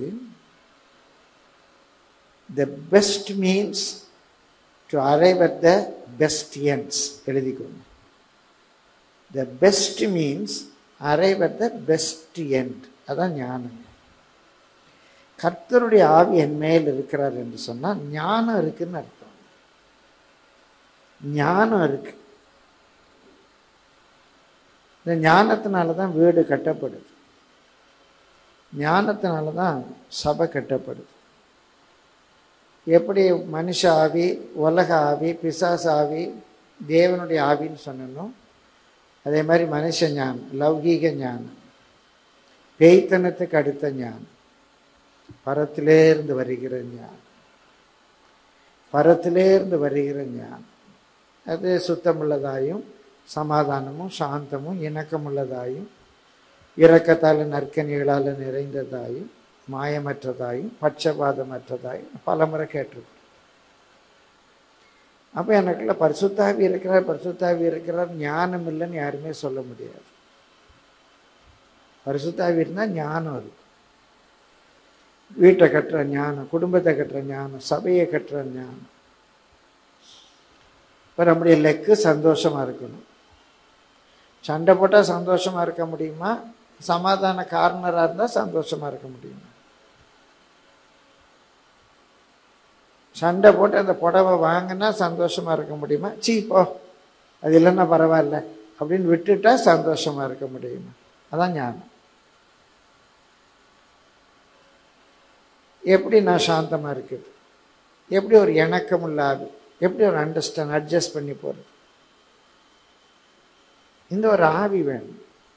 the best means to arrive at the best ends எழுதிக்கோங்க the best means arrive at the best end அதான் ஞானம் கர்த்தருடைய ஆவி என் மேல் இருக்கிறார் என்று சொன்னால் ஞானம் இருக்குன்னு அர்த்தம் ஞானம் இருக்கு இந்த ஞானத்தினால தான் வீடு கட்டப்படுது ஞானத்தினால தான் சபை கட்டப்படுது எப்படி மனுஷ ஆவி உலக ஆவி பிசாச ஆவி தேவனுடைய ஆவின்னு சொன்னோம் அதே மாதிரி மனுஷ ஞானம் லௌகீக ஞானம் பேய்த்தனத்துக்கு அடுத்த ஞானம் பரத்திலேருந்து வருகிற ஞானம் பரத்திலேருந்து வருகிற ஞானம் அது சுத்தமுள்ளதாயும் சமாதானமும் சாந்தமும் இணக்கமுள்ளதாயும் இரக்கத்தால் நற்கனிகளால் நிறைந்ததாயும் மாயமற்றதாயும் பட்சபாதமற்றதாயும் பலமுறை கேட்டிருக்கோம் அப்போ எனக்குள்ள பரிசுத்தாவி இருக்கிறார் பரிசுத்தாவி இருக்கிறார் ஞானம் இல்லைன்னு யாருமே சொல்ல முடியாது பரிசுத்தாவி இருந்தால் ஞானம் இருக்கும் வீட்டை கட்டுற ஞானம் குடும்பத்தை கட்டுற ஞானம் சபையை கட்டுற ஞானம் இப்போ நம்முடைய லெக்கு சந்தோஷமாக இருக்கணும் சண்டை போட்டால் சந்தோஷமாக இருக்க முடியுமா சமாதான காரணராக இருந்தால் சந்தோஷமாக இருக்க முடியுமா சண்டை போட்டு அந்த புடவை வாங்கினா சந்தோஷமாக இருக்க முடியுமா சீ போ அது இல்லைன்னா பரவாயில்ல அப்படின்னு விட்டுட்டா சந்தோஷமாக இருக்க முடியுமா அதான் ஞானம் எப்படி நான் சாந்தமாக இருக்குது எப்படி ஒரு இணக்கமுள்ள ஆவி எப்படி ஒரு அண்டர்ஸ்டாண்ட் அட்ஜஸ்ட் பண்ணி போகிறது இந்த ஒரு ஆவி வேணும்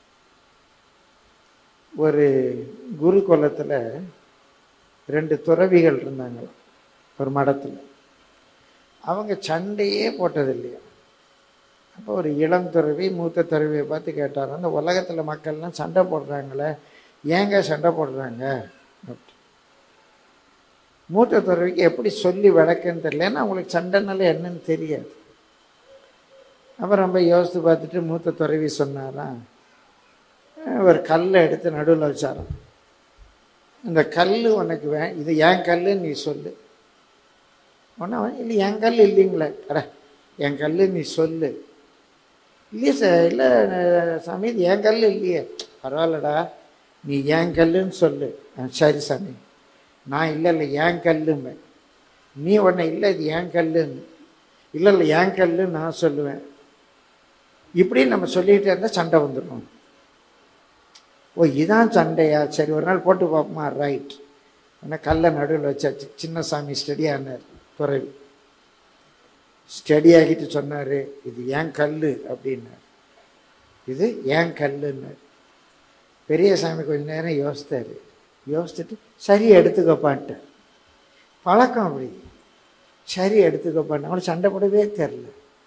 ஒரு குருகுலத்தில் ரெண்டு துறவிகள் இருந்தாங்களாம் ஒரு மடத்தில் அவங்க சண்டையே போட்டது இல்லையா அப்போ ஒரு இளம் துறவி மூத்த துறவியை பார்த்து கேட்டார் அந்த உலகத்தில் மக்கள்லாம் சண்டை போடுறாங்களே ஏங்க சண்டை போடுறாங்க அப்படி மூத்த துறவிக்கு எப்படி சொல்லி விளக்குன்னு தெரியல ஏன்னா அவங்களுக்கு சண்டைனால என்னன்னு தெரியாது அப்புறம் ரொம்ப யோசித்து பார்த்துட்டு மூத்த துறவி சொன்னாராம் ஒரு கல்லை எடுத்து நடுவில் வச்சாராம் இந்த கல் உனக்கு வே இது ஏன் கல்லுன்னு நீ சொல்லு ஒன்றா இல்லை என் கல் இல்லைங்களே அட என் கல் நீ சொல்லு இல்லையே சார் இல்லை சாமி இது என் கல் இல்லையே பரவாயில்லடா நீ ஏன் கல்லுன்னு சொல்லு "ஆ, சரி சாமி நான் இல்லை இல்லை ஏன் கல்லும்பேன் நீ உடனே இல்லை இது ஏன் கல்லுன்னு இல்லை இல்லை ஏன் கல்லுன்னு நான் சொல்லுவேன் இப்படி நம்ம சொல்லிகிட்டே இருந்தால் சண்டை வந்துடும் ஓ இதான் சண்டையா சரி ஒரு நாள் போட்டு பார்ப்போமா ரைட் ஆனால் கல்லை நடுவில் வச்சாச்சு சின்ன சாமி ஸ்டடியானார் துறவி ஸ்டடி ஆகிட்டு சொன்னார் இது ஏன் கல் அப்படின்னார் இது ஏன் கல்லுன்னார் பெரிய சாமி கொஞ்ச நேரம் யோசித்தார் யோசிச்சுட்டு சரி எடுத்துக்கப்பான்ட்டார் பழக்கம் அப்படி சரி எடுத்துக்கப்பான்னு அவனுக்கு சண்டை போடவே தெரில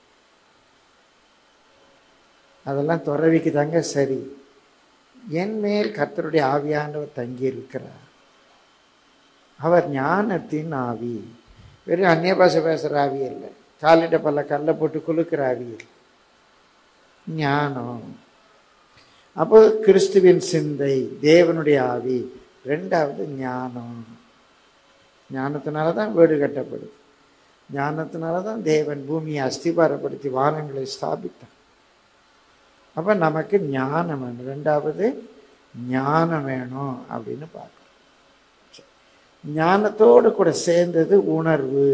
அதெல்லாம் துறவிக்கு தாங்க சரி என் மேல் கர்த்தருடைய ஆவியானவர் தங்கியிருக்கிறார் அவர் ஞானத்தின் ஆவி வெறும் அந்நிய பாஷை பேசுகிற ஆவி இல்லை காலிட்ட பல்ல கல்லை போட்டு குலுக்கிற ஆவி இல்லை ஞானம் அப்போ கிறிஸ்துவின் சிந்தை தேவனுடைய ஆவி ரெண்டாவது ஞானம் ஞானத்தினால தான் வீடு கட்டப்படுது ஞானத்தினால தான் தேவன் பூமியை அஸ்திபாரப்படுத்தி வானங்களை ஸ்தாபித்தான் அப்போ நமக்கு ஞானம் வேணும் ரெண்டாவது ஞானம் வேணும் அப்படின்னு பார்க்கணும் சரி. ஞானத்தோடு கூட சேர்ந்தது உணர்வு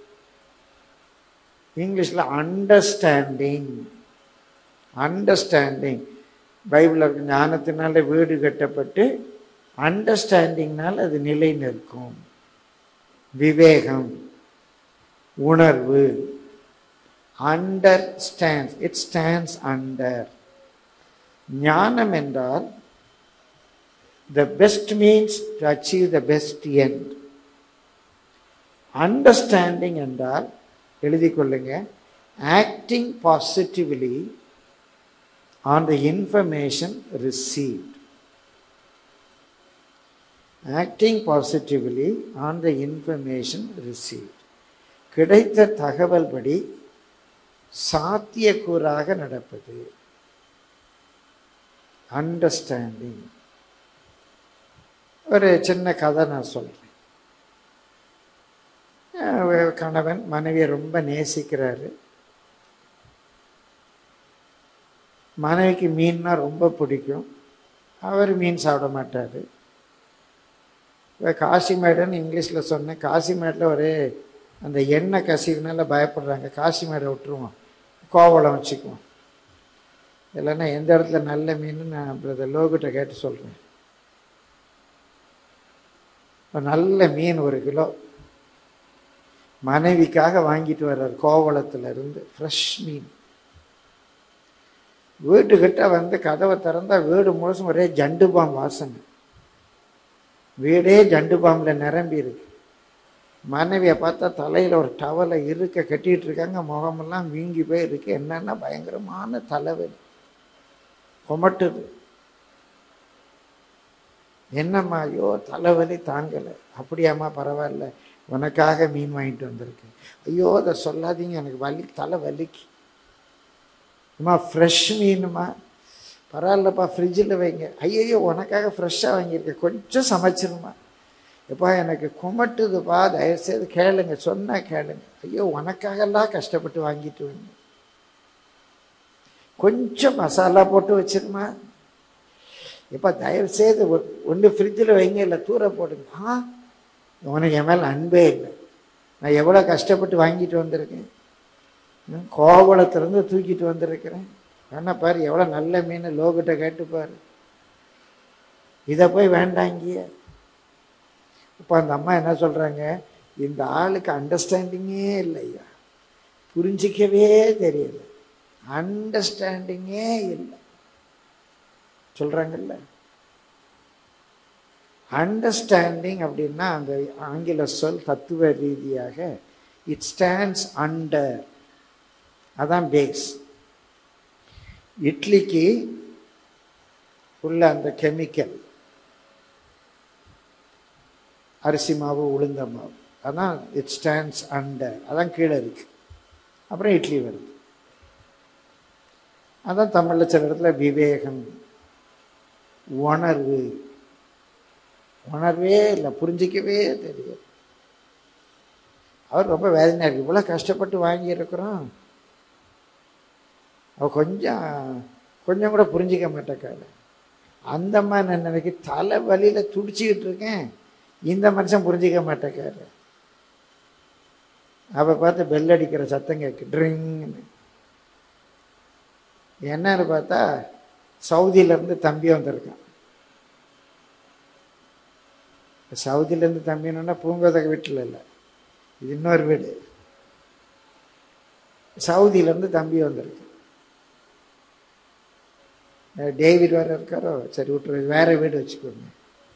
இங்கிலீஷில் அண்டர்ஸ்டாண்டிங் அண்டர்ஸ்டாண்டிங் பைபிளில் இருக்க ஞானத்தினால வீடு கட்டப்பட்டு அண்டர்ஸ்டாண்டிங்னால் அது நிலை நிற்கும் விவேகம் உணர்வு understands it stands under ஞானம் என்றால் the best means to achieve the best end understanding என்றால் எழுதிக் கொள்ளுங்க acting positively on the information received acting positively on the information received கிடைத்த தகவல் படி சாத்தியக்கூறாக நடப்பது அண்டர்ஸ்டாண்டிங் ஒரு சின்ன கதை நான் சொல்கிறேன் அஹ் கணவன் மனைவியை ரொம்ப நேசிக்கிறாரு மனைவிக்கு மீன்னா ரொம்ப பிடிக்கும் அவர் மீன் சாப்பிட மாட்டார் இப்போ காசிமேடுன்னு இங்கிலீஷில் சொன்னேன் காசிமேட்டில் ஒரு அந்த எண்ணெய் கசிவுனால பயப்படுறாங்க காசிமேடை விட்டுருவோம் கோவளம் வச்சுக்குவோம் இல்லைன்னா எந்த இடத்துல நல்ல மீன் நான் பிரதர் லோகிட்ட கேட்டு சொல்கிறேன் இப்போ நல்ல மீன் ஒரு கிலோ மனைவிக்காக வாங்கிட்டு வர்றார் கோவளத்துல இருந்து ஃப்ரெஷ் மீன் வீட்டுக்கிட்ட வந்து கதவை திறந்தா வீடு முழுசும் ஒரே ஜண்டு பாம் வாசனை வீடே ஜண்டு பாம்பில் நிரம்பி இருக்கு மனைவியை பார்த்தா தலையில் ஒரு டவலை இருக்க கட்டிட்டு இருக்காங்க முகமெல்லாம் வீங்கி போய் இருக்கு என்னன்னா பயங்கரமான தலைவலி கொமட்டுது என்னம்மா ஐயோ தலைவலி தாங்கலை அப்படியாம்மா பரவாயில்ல உனக்காக மீன் வாங்கிட்டு வந்திருக்கேன் ஐயோ அதை சொல்லாதீங்க எனக்கு வலி தலை வலிக்கு அம்மா ஃப்ரெஷ் மீனுமா பரவாயில்லப்பா ஃப்ரிட்ஜில் வைங்க ஐயோ உனக்காக ஃப்ரெஷ்ஷாக வாங்கியிருக்கேன் கொஞ்சம் சமைச்சிருமா எப்பா எனக்கு குமட்டுதுப்பா தயவுசெய்து கேளுங்க சொன்னா கேளுங்க ஐயோ உனக்காகலாம் கஷ்டப்பட்டு வாங்கிட்டு வந்தேன் கொஞ்சம் மசாலா போட்டு வச்சிருமா எப்பா தயவுசெய்து ஒன்று ஃப்ரிட்ஜில் வைங்க இல்லை தூர போடுங்க ஆ உனக்கு என் மேலே அன்பே இல்லை நான் எவ்வளோ கஷ்டப்பட்டு வாங்கிட்டு வந்திருக்கேன் ம், கோவளத்திலிருந்து தூக்கிட்டு வந்திருக்கிறேன் வேணா பாரு எவ்வளோ நல்ல மீன் லோகிட்ட கேட்டு பாரு இதை போய் வேண்டாங்கிய இப்போ அந்த அம்மா என்ன சொல்கிறாங்க இந்த ஆளுக்கு அண்டர்ஸ்டாண்டிங்கே இல்லையா புரிஞ்சிக்கவே தெரியல அண்டர்ஸ்டாண்டிங்கே இல்லை சொல்கிறாங்கல்ல அண்டர்ஸ்டாண்டிங் அப்படின்னா அந்த ஆங்கில சொல் தத்துவ ரீதியாக இட் ஸ்டாண்ட்ஸ் அண்டர் அதான் பேஸ் இட்லிக்கு உள்ள அந்த கெமிக்கல் அரிசி மாவு உளுந்த மாவு அதான் இட் ஸ்டாண்ட்ஸ் அண்டர் அதான் கீழே இருக்கு அப்புறம் இட்லி வருது அதான் தமிழில் சில இடத்துல விவேகம் உணர்வு உணர்வே இல்லை புரிஞ்சிக்கவே தெரியாது அவர் ரொம்ப வேதனையாக இருக்கு இவ்வளோ கஷ்டப்பட்டு வாங்கியிருக்கிறோம் அவ கொஞ்சம் கொஞ்சம் கூட புரிஞ்சிக்க மாட்டேக்காரு அந்த மாதிரி நான் நினைக்க தலை வலியில் துடிச்சிக்கிட்டு இருக்கேன் இந்த மனுஷன் புரிஞ்சிக்க மாட்டேக்காரு அவ பார்த்து பெல் அடிக்கிற சத்தம் கேட்கு ட்ரிங்னு என்னன்னு பார்த்தா சவுதியிலேருந்து தம்பி வந்திருக்கான் சவுதியிலேருந்து தம்பினா பூங்கோதக வீட்டில் இல்லை இது இன்னொரு வீடு சவுதியிலேருந்து தம்பி வந்திருக்கு அஹ் டேவிட் வேற இருக்காரோ சரி விட்டுரு வேற வீடு வச்சுக்கோங்க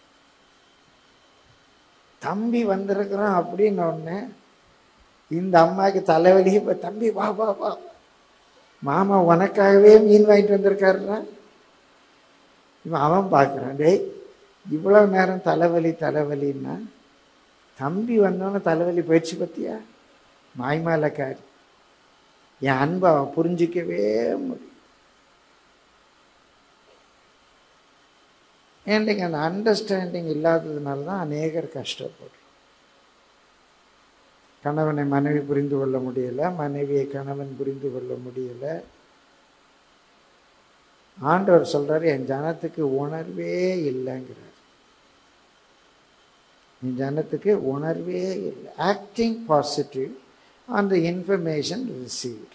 தம்பி வந்திருக்கிறான் அப்படின்னு உடனே இந்த அம்மாவுக்கு தலைவலி இப்போ தம்பி வா வா வா மாமா உனக்காகவே மீன் வாங்கிட்டு வந்திருக்காருடா இவன் அவன் பார்க்குறான் டேய் இவ்வளோ நேரம் தலைவலி தலைவலின்னா தம்பி வந்தோன்னே தலைவலி போயிடுச்சு பத்தியா மாய்மாலக்காரி என் அன்பை அவன் புரிஞ்சிக்கவே முடியும் ஏன்டிங்க அந்த அண்டர்ஸ்டாண்டிங் இல்லாததுனால தான் அநேகர் கஷ்டப்படுறோம் கணவனை மனைவி புரிந்து கொள்ள முடியல மனைவியை கணவன் புரிந்து கொள்ள முடியல ஆண்டவர் சொல்றாரு என் ஜனத்துக்கு உணர்வே இல்லைங்கிறார் என் ஜனத்துக்கு உணர்வே இல்லை acting positive on the information received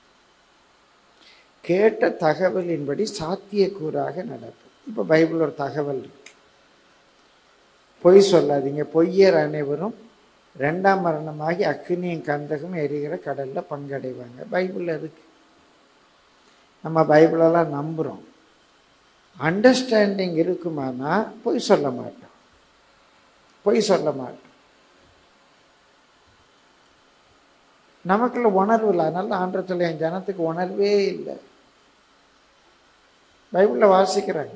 கேட்ட தகவலின்படி சாத்தியக்கூறாக நடக்கும் இப்போ பைபிள் ஒரு தகவல் இருக்கு பொய் சொல்லாதீங்க பொய்யர் அனைவரும் ரெண்டாம் மரணமாகி அக்னியும் கந்தகம் எரிகிற கடல்ல பங்கடைவாங்க பைபிள் இருக்கு நம்ம பைபிளெல்லாம் நம்புகிறோம் அண்டர்ஸ்டாண்டிங் இருக்குமானா பொய் சொல்ல மாட்டோம் பொய் சொல்ல மாட்டோம் நமக்குள்ள உணர்வு இல்லை அதனால ஆண்டத்தில் என் ஜனத்துக்கு உணர்வே இல்லை பைபிளில் வாசிக்கிறாங்க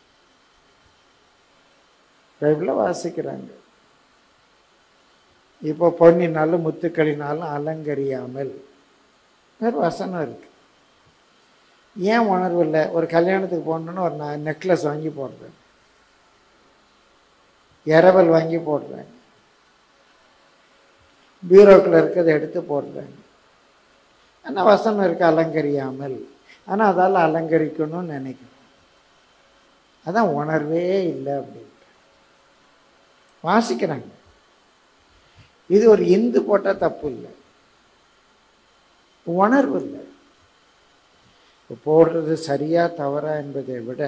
பைபிளில் வாசிக்கிறாங்க இப்போ பொன்னினாலும் முத்துக்களினாலும் அலங்கரியாமல் வேறு வசனம் இருக்கு ஏன் உணர்வு இல்லை ஒரு கல்யாணத்துக்கு போகணுன்னு ஒரு நான் நெக்லஸ் வாங்கி போடுறேன் இரவல் வாங்கி போடுறேன் பீரோக்கில் இருக்கிறத எடுத்து போடுறாங்க ஆனால் வசனம் இருக்கு அலங்கரியாமல் ஆனால் அதால் அலங்கரிக்கணும்னு நினைக்கணும் அதான் உணர்வே இல்லை அப்படின்ட்டு வாசிக்கிறாங்க இது ஒரு இந்து போட்டால் தப்பு இல்லை உணர்வு இல்லை இப்போ போடுறது சரியா தவறா என்பதை விட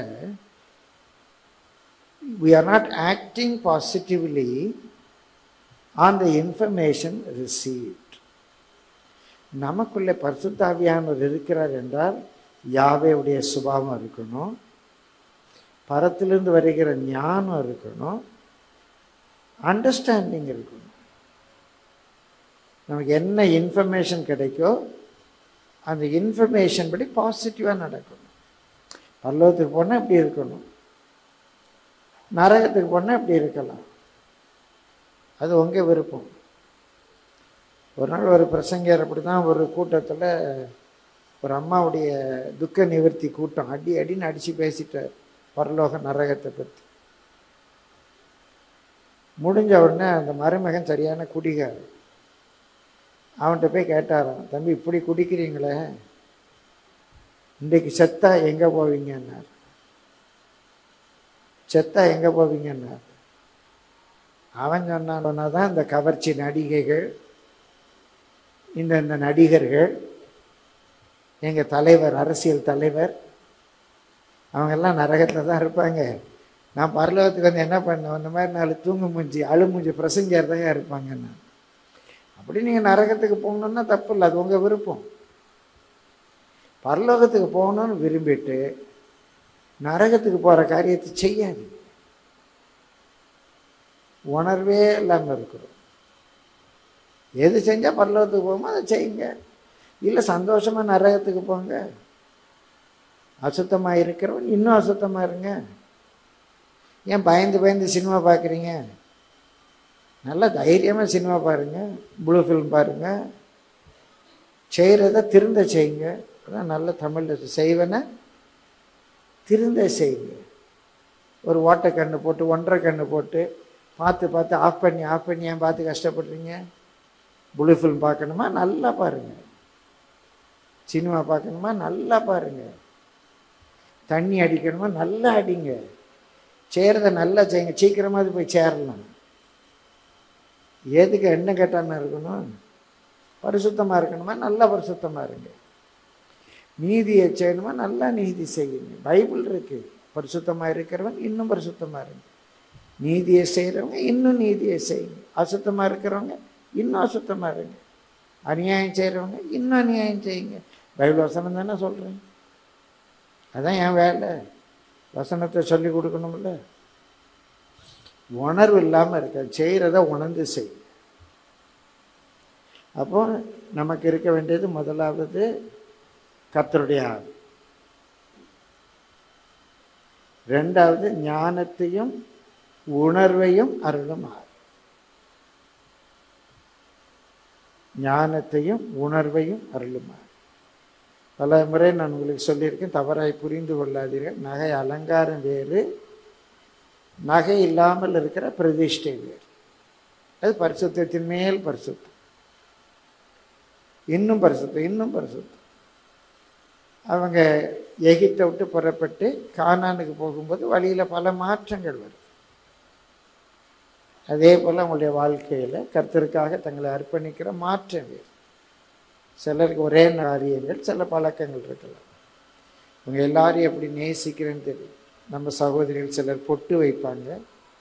we are not acting positively on the information received நமக்குள்ளே பரிசுத்தாவியானவர் இருக்கிறார் என்றால் யாவேவுடைய சுபாவம் இருக்கணும் பரத்திலிருந்து வருகிற ஞானம் இருக்கணும் அண்டர்ஸ்டாண்டிங் இருக்கணும் நமக்கு என்ன இன்ஃபர்மேஷன் கிடைக்கோ அந்த இன்ஃபர்மேஷன் படி பாசிட்டிவாக நடக்கணும் பல்லவத்துக்கு போனால் இப்படி இருக்கணும் நரகத்துக்கு போனால் இப்படி இருக்கலாம் அது உங்கள் விருப்பம் ஒரு நாள் ஒரு பிரசங்கர் அப்படி தான் ஒரு கூட்டத்தில் ஒரு அம்மாவுடைய துக்க நிவர்த்தி கூட்டம் அடி அடின்னு அடித்து பேசிட்டார் பரலோக நரகத்தை பற்றி முடிஞ்ச உடனே அந்த மருமகன் சரியான குடிகாரன் அவன்கிட்ட போய் கேட்டாராம் தம்பி இப்படி குடிக்கிறீங்களே இன்றைக்கு செத்தா எங்கே போவீங்கன்னார் செத்தா எங்கே போவீங்கன்னார் அவன் சொன்னான்னா தான் இந்த கவர்ச்சி நடிகைகள் இந்த இந்த நடிகர்கள் எங்கள் தலைவர் அரசியல் தலைவர் அவங்கெல்லாம் நரகத்தில் தான் இருப்பாங்க நான் பரலோகத்துக்கு வந்து என்ன பண்ணேன் இந்த மாதிரி நாலு தூங்கு மூஞ்சி அழு மூஞ்சி பிரசங்கர் தான் இருப்பாங்க நான் அப்படி நீங்கள் நரகத்துக்கு போகணுன்னா தப்பு இல்லை அது உங்கள் விருப்பம் பரலோகத்துக்கு போகணும்னு விரும்பிட்டு நரகத்துக்கு போகிற காரியத்தை செய்யாது உணர்வே இல்லாமல் இருக்கிறோம் எது செஞ்சால் பரலோகத்துக்கு போகுமோ அதை செய்யுங்க இல்லை சந்தோஷமாக நரகத்துக்கு போங்க அசுத்தமாக இருக்கிறவன் இன்னும் அசுத்தமாக இருங்க ஏன் பயந்து பயந்து சினிமா பார்க்குறீங்க நல்லா தைரியமாக சினிமா பாருங்கள் ப்ளூ ஃபிலிம் பாருங்கள் செய்கிறத திருந்த செய்யுங்க அதான் நல்ல தமிழில் செய்வன திருந்த செய்யுங்க ஒரு ஓட்டை கண்ணு போட்டு ஒன்றரை கண்ணு போட்டு பார்த்து பார்த்து ஆஃப் பண்ணி ஆஃப் பண்ணி ஏன் பார்த்து கஷ்டப்படுறீங்க ப்ளூ ஃபிலிம் பார்க்கணுமா நல்லா பாருங்கள் சினிமா பார்க்கணுமா நல்லா பாருங்கள் தண்ணி அடிக்கணுமா நல்லா அடிங்க செய்கிறத நல்லா செய்யுங்க சீக்கிரமாக போய் சேரலாம் எதுக்கு என்ன கேட்டான்னு இருக்கணும் பரிசுத்தமாக இருக்கணுமா நல்லா பரிசுத்தமாக இருங்க நீதியை செய்யணுமா நல்லா நீதி செய்யுங்க பைபிள் இருக்கு பரிசுத்தமாக இருக்கிறவன் இன்னும் பரிசுத்தமாக இருங்க நீதியை செய்கிறவங்க இன்னும் நீதியை செய்யுங்க அசுத்தமாக இருக்கிறவங்க இன்னும் அசுத்தமாக இருங்க அநியாயம் செய்கிறவங்க இன்னும் அநியாயம் செய்யுங்க பைபிள் வசனம் தானே சொல்கிறேன் அதான் என் வேலை வசனத்தை சொல்லி கொடுக்கணும்ல உணர்வு இல்லாமல் இருக்க செய்கிறத உணர்ந்து செய் அப்போ நமக்கு இருக்க வேண்டியது முதலாவது கர்த்தருடைய ஆவி ரெண்டாவது ஞானத்தையும் உணர்வையும் அருளும் ஆவி ஞானத்தையும் உணர்வையும் அருளும் ஆவி பல முறை நான் உங்களுக்கு சொல்லியிருக்கேன் தவறாய் புரிந்து கொள்ளாதீர்கள் நகை அலங்காரம் வேறு நகை இல்லாமல் இருக்கிற பிரதிஷ்டை வேறு அது பரிசுத்தத்தின் மேல் பரிசுத்தம் இன்னும் பரிசுத்தம் இன்னும் பரிசுத்தம் அவங்க எகிப்தை விட்டு புறப்பட்டு கானானுக்கு போகும்போது வழியில் பல மாற்றங்கள் வருது அதே போல் அவங்களுடைய வாழ்க்கையில் கர்த்தருக்காக தங்களை அர்ப்பணிக்கிற மாற்றம் வேறு சிலருக்கு ஒரே காரியங்கள் சில பழக்கங்கள் இருக்கலாம் இவங்க எல்லாரையும் எப்படி நேசிக்கிறேன்னு தெரியும் நம்ம சகோதரிகள் சிலர் பொட்டு வைப்பாங்க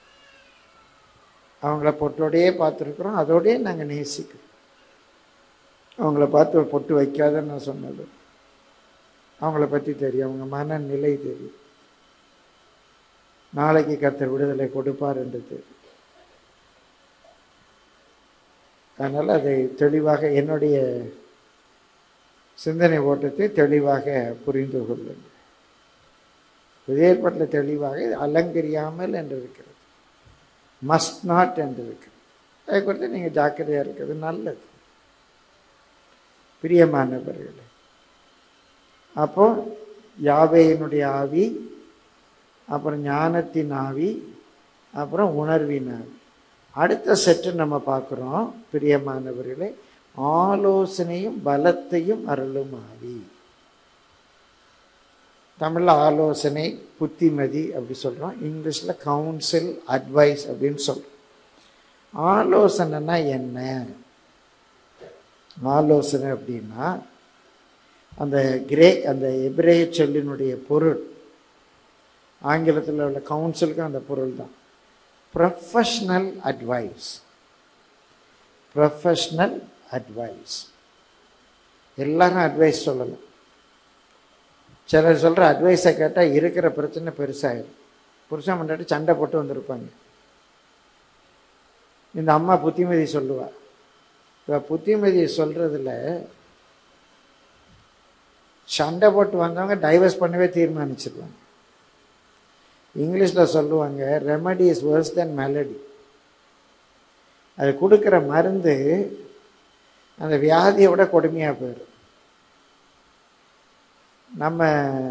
அவங்கள பொட்டோடையே பார்த்துருக்குறோம் அதோடயே நாங்கள் நேசிக்கிறோம் அவங்கள பார்த்து ஒரு பொட்டு வைக்காதன்னு நான் சொன்னது அவங்கள பற்றி தெரியும் அவங்க மனநிலை தெரியும் நாளைக்கு கர்த்தர் விடுதலை கொடுப்பார் என்று தெரியும் அதனால் அதை தெளிவாக என்னுடைய சிந்தனை ஓட்டத்தை தெளிவாக புரிந்து கொள்ளுங்கள் புதிய ஏற்பாட்டில் தெளிவாக இது அலங்கரியாமல் என்று இருக்கிறது மஸ்ட் நாட் என்று இருக்கிறது அதை குறித்து நீங்கள் ஜாக்கிரதையாக இருக்கிறது நல்லது பிரியமானவர்களே அப்போ யாவையினுடைய ஆவி அப்புறம் ஞானத்தின் ஆவி அப்புறம் உணர்வின் ஆவி அடுத்த செட்டு நம்ம பார்க்குறோம் பிரியமானவர்களே ஆலோசனையும் பலத்தையும் அருளும் ஆவி தமிழில் ஆலோசனை புத்திமதி அப்படி சொல்கிறோம் இங்கிலீஷில் கவுன்சில் அட்வைஸ் அப்படின்னு சொல்கிறோம் ஆலோசனைனா என்ன ஆலோசனை அப்படின்னா அந்த கிரே அந்த எபிரேய சொல்லினுடைய பொருள் ஆங்கிலத்தில் உள்ள கவுன்சிலுக்கும் அந்த பொருள் தான் ப்ரொஃபஷ்னல் அட்வைஸ் ப்ரொஃபஷ்னல் அட்வைஸ் எல்லாரும் அட்வைஸ் சொல்லலாம் சிலர் சொல்கிற அட்வைஸை கேட்டால் இருக்கிற பிரச்சனை பெருசாகிடும் புருஷன் முன்னாடி சண்டை போட்டு வந்திருப்பாங்க இந்த அம்மா புத்திமதி சொல்லுவா இப்போ புத்திமதி சொல்கிறதுல சண்டை போட்டு வந்தவங்க டைவர்ஸ் பண்ணவே தீர்மானிச்சிருவாங்க இங்கிலீஷில் சொல்லுவாங்க remedy is worse than malady அது கொடுக்குற மருந்து அந்த வியாதியை விட கொடுமையாக போயிடும் நம்ம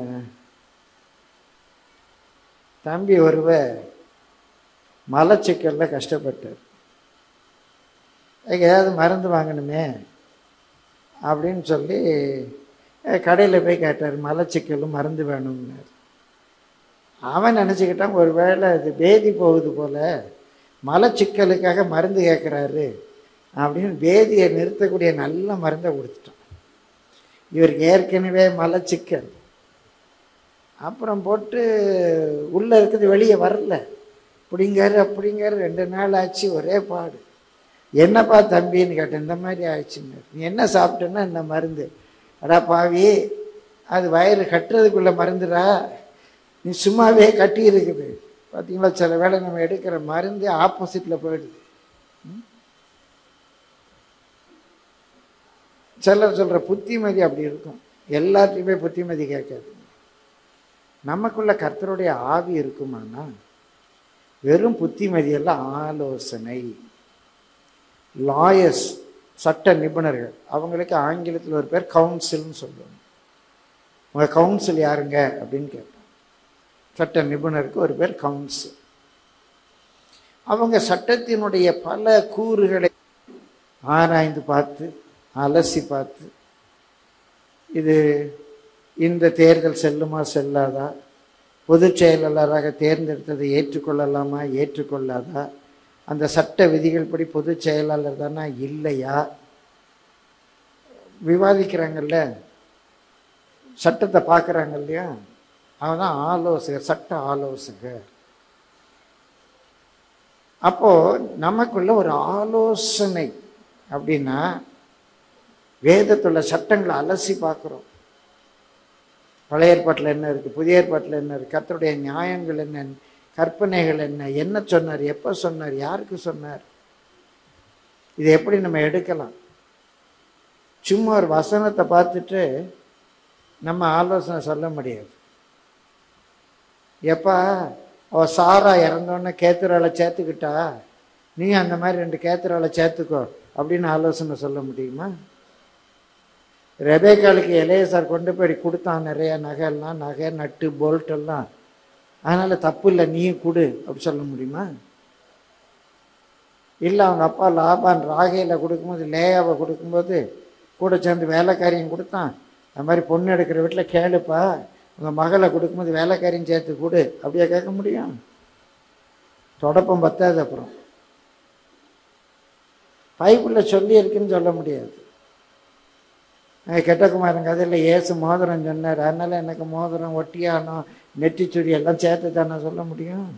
தம்பி ஒருவ மலச்சிக்கலில் கஷ்டப்பட்டார் அதுக்கு ஏதாவது மருந்து வாங்கணுமே அப்படின்னு சொல்லி கடையில் போய் கேட்டார் மலச்சிக்கலும் மருந்து வேணும்னார் அவன் நினச்சிக்கிட்டான் ஒரு வேளை இது பேதி போகுது போல் மலச்சிக்கலுக்காக மருந்து கேட்குறாரு அப்படின்னு பேதியை நிறுத்தக்கூடிய நல்ல மருந்தை கொடுத்துட்டான் இவருக்கு ஏற்கனவே மலச்சிக்கல் அப்புறம் போட்டு உள்ளே இருக்குது வெளியே வரல அப்படிங்காரு அப்படிங்காரு ரெண்டு நாள் ஆச்சு ஒரே பாடு என்னப்பா தம்பின்னு கேட்டேன் இந்த மாதிரி ஆயிடுச்சுங்க நீ என்ன சாப்பிட்டேன்னா இந்த மருந்து அடா பாவி அது வயிறு கட்டுறதுக்குள்ள மருந்துடா நீ சும்மாவே கட்டி இருக்குது பார்த்தீங்களா சில வேளை நம்ம எடுக்கிற மருந்து ஆப்போசிட்டில் போயிடுது ம்? சிலர் சொல்கிற புத்திமதி அப்படி இருக்கும் எல்லாத்தையுமே புத்திமதி கேட்காது நமக்குள்ள கர்த்தருடைய ஆவி இருக்குமானா வெறும் புத்திமதியெல்லாம் ஆலோசனை லாயர்ஸ் சட்ட நிபுணர்கள் அவங்களுக்கு ஆங்கிலத்தில் ஒரு பேர் கவுன்சில்னு சொல்லுவாங்க உங்கள் கவுன்சில் யாருங்க அப்படின்னு கேட்பாங்க சட்ட நிபுணருக்கு ஒரு பேர் கவுன்சில் அவங்க சட்டத்தினுடைய பல கூறுகளை ஆராய்ந்து பார்த்து அலசி பார்த்து இது இந்த தேர்தல் செல்லுமா செல்லாதா பொதுச் செயலாளராக தேர்ந்தெடுத்ததை ஏற்றுக்கொள்ளலாமா ஏற்றுக்கொள்ளாதா அந்த சட்ட விதிகள் படி பொதுச் செயலாளர் தானா இல்லையா விவாதிக்கிறாங்கல்ல சட்டத்தை பார்க்குறாங்க இல்லையா அவன் தான் ஆலோசகர் சட்ட ஆலோசகர் அப்போ நமக்குள்ள ஒரு ஆலோசனை அப்படின்னா வேதத்துள்ள சட்டங்களை அலசி பார்க்குறோம் பழைய ஏற்பாட்டில் என்ன இருக்கு புதிய ஏற்பாட்டில் என்ன இருக்கு கர்த்தருடைய நியாயங்கள் என்ன கற்பனைகள் என்ன என்ன சொன்னார் எப்போ சொன்னார் யாருக்கு சொன்னார் இதை எப்படி நம்ம எடுக்கலாம் சும்மா ஒரு வசனத்தை பார்த்துட்டு நம்ம ஆலோசனை சொல்ல முடியாது எப்பா அவ சாரா இறந்தோடனே கேத்துரால சேர்த்துக்கிட்டா நீ அந்த மாதிரி ரெண்டு கேத்துரால சேர்த்துக்கோ அப்படின்னு ஆலோசனை சொல்ல முடியுமா ரெபேக்காலுக்கு இளையசார் கொண்டு போய் கொடுத்தான் நிறைய நகைலாம் நகை நட்டு போல்ட் எல்லாம் அதனால தப்பு இல்லை நீயும் கொடு அப்படி சொல்ல முடியுமா இல்லை அவங்க அப்பா லாபான் ராகேல கொடுக்கும்போது லேயாவை கொடுக்கும்போது கூட சேர்ந்து வேலைக்காரியும் கொடுத்தான் அது மாதிரி பொண்ணு எடுக்கிற வீட்டில் கேளுப்பா உங்கள் மகளை கொடுக்கும்போது வேலைக்காரியும் சேர்த்து கொடு அப்படியே கேட்க முடியும் தொடப்பம் பத்தாது அப்புறம் பைபிளில் சொல்லி இருக்குன்னு சொல்ல முடியாது அஹ் கெட்டகுமாரன் கதையில் ஏசு மோதிரம் சொன்னார் அதனால எனக்கு மோதிரம் ஒட்டியானம் நெற்றிச்சுடி எல்லாம் சேர்த்து தானே சொல்ல முடியும்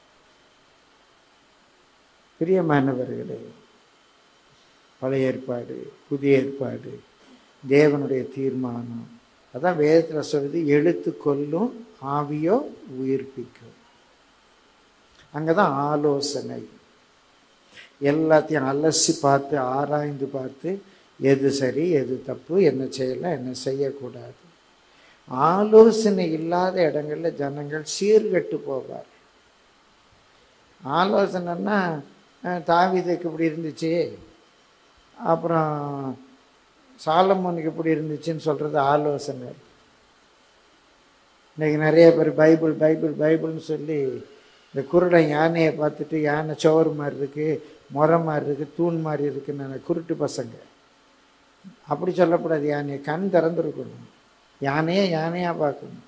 பிரியமானவர்களே பழைய ஏற்பாடு புதிய ஏற்பாடு தேவனுடைய தீர்மானம் அதான் வேதத்தில் சொல்லுது எழுத்து கொல்லும் ஆவியோ உயிர்ப்பிக்கும் அங்கே தான் ஆலோசனை எல்லாத்தையும் அலசி பார்த்து ஆராய்ந்து பார்த்து எது சரி எது தப்பு என்ன செய்யலாம் என்ன செய்யக்கூடாது ஆலோசனை இல்லாத இடங்கள்ல ஜனங்கள் சீர்கெட்டு போவார் ஆலோசனைன்னா அஹ், தாவீதுக்கு இப்படி இருந்துச்சு அப்புறம் சாலமோனுக்கு இப்படி இருந்துச்சுன்னு சொல்றது ஆலோசனை இன்னைக்கு நிறைய பேர் பைபிள் பைபிள் பைபிள்னு சொல்லி இந்த குருடன் யானையை பார்த்துட்டு யானை சோறு மாதிரி இருக்கு முறை மாதிரி இருக்கு தூண் மாதிரி இருக்குன்னு குருட்டு பசங்க அப்படி சொல்லக்கூடாது யானையை கண் திறந்துருக்கணும் யானையே யானையா பார்க்கணும்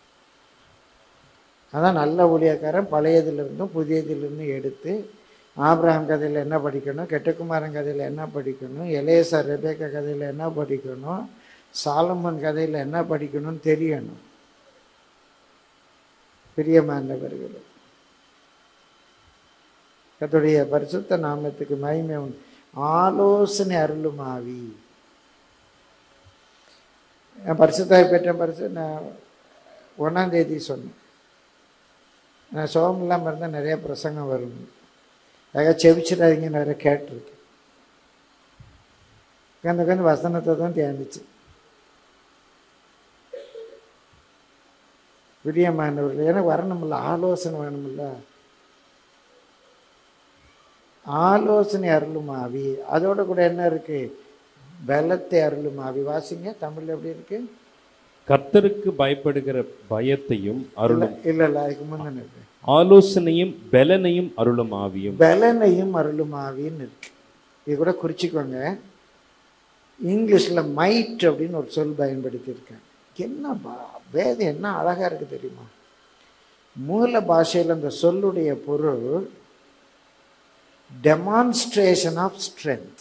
அதான் நல்ல ஊழியக்காரன் பழையதிலிருந்தும் புதியதிலிருந்தும் எடுத்து ஆபிரகாம் கதையில் என்ன படிக்கணும் கெட்டகுமாரன் கதையில் என்ன படிக்கணும் எலேசா ரெபேக்கா கதையில் என்ன படிக்கணும் சாலமன் கதையில் என்ன படிக்கணும்னு தெரியணும் பிரியமானவர்களே கர்த்தருடைய பரிசுத்த நாமத்துக்கு மகிமை உண்டு ஆலோசனை அருளும் ஆவி நான் பரிசுத்தாய் பெற்றேன் பரிசு நான் ஒன்றாம் தேதி சொன்னேன் நான் சோகம் இல்லாமல் இருந்தால் நிறைய பிரசங்கம் வரும் அழகாக செவிச்சிடாதீங்க நிறைய கேட்டிருக்கேன் உட்காந்து உட்காந்து வசனத்தை தான் தியானிச்சு பிரியமானவர்கள் எனக்கு வரணுமில்ல ஆலோசனை வேணுமில்ல ஆலோசனை அருளும் ஆவி அதோட கூட என்ன இருக்கு பலத்தை அருளும் ஆவி வாசிங்க தமிழ்ல எப்படி இருக்கு கர்த்தருக்கு பயப்படுகிற பயத்தையும் அருளும் இல்ல இல்ல அதுக்கு முந்தின இருக்கு ஆலோசனையும் பெலனையும் அருளும் ஆவியும் பலனையும் அருளும் ஆவின்னு இருக்கு இது கூட குறிச்சிக்கோங்க இங்கிலீஷ்ல மைட் அப்படின்னு ஒரு சொல் பயன்படுத்தியிருக்காங்க என்ன பா- வேதம் என்ன அழகா இருக்கு தெரியுமா மூல பாஷையில் அந்த சொல்லுடைய பொருள் டெமான்ஸ்ட்ரேஷன் ஆஃப் ஸ்ட்ரென்த்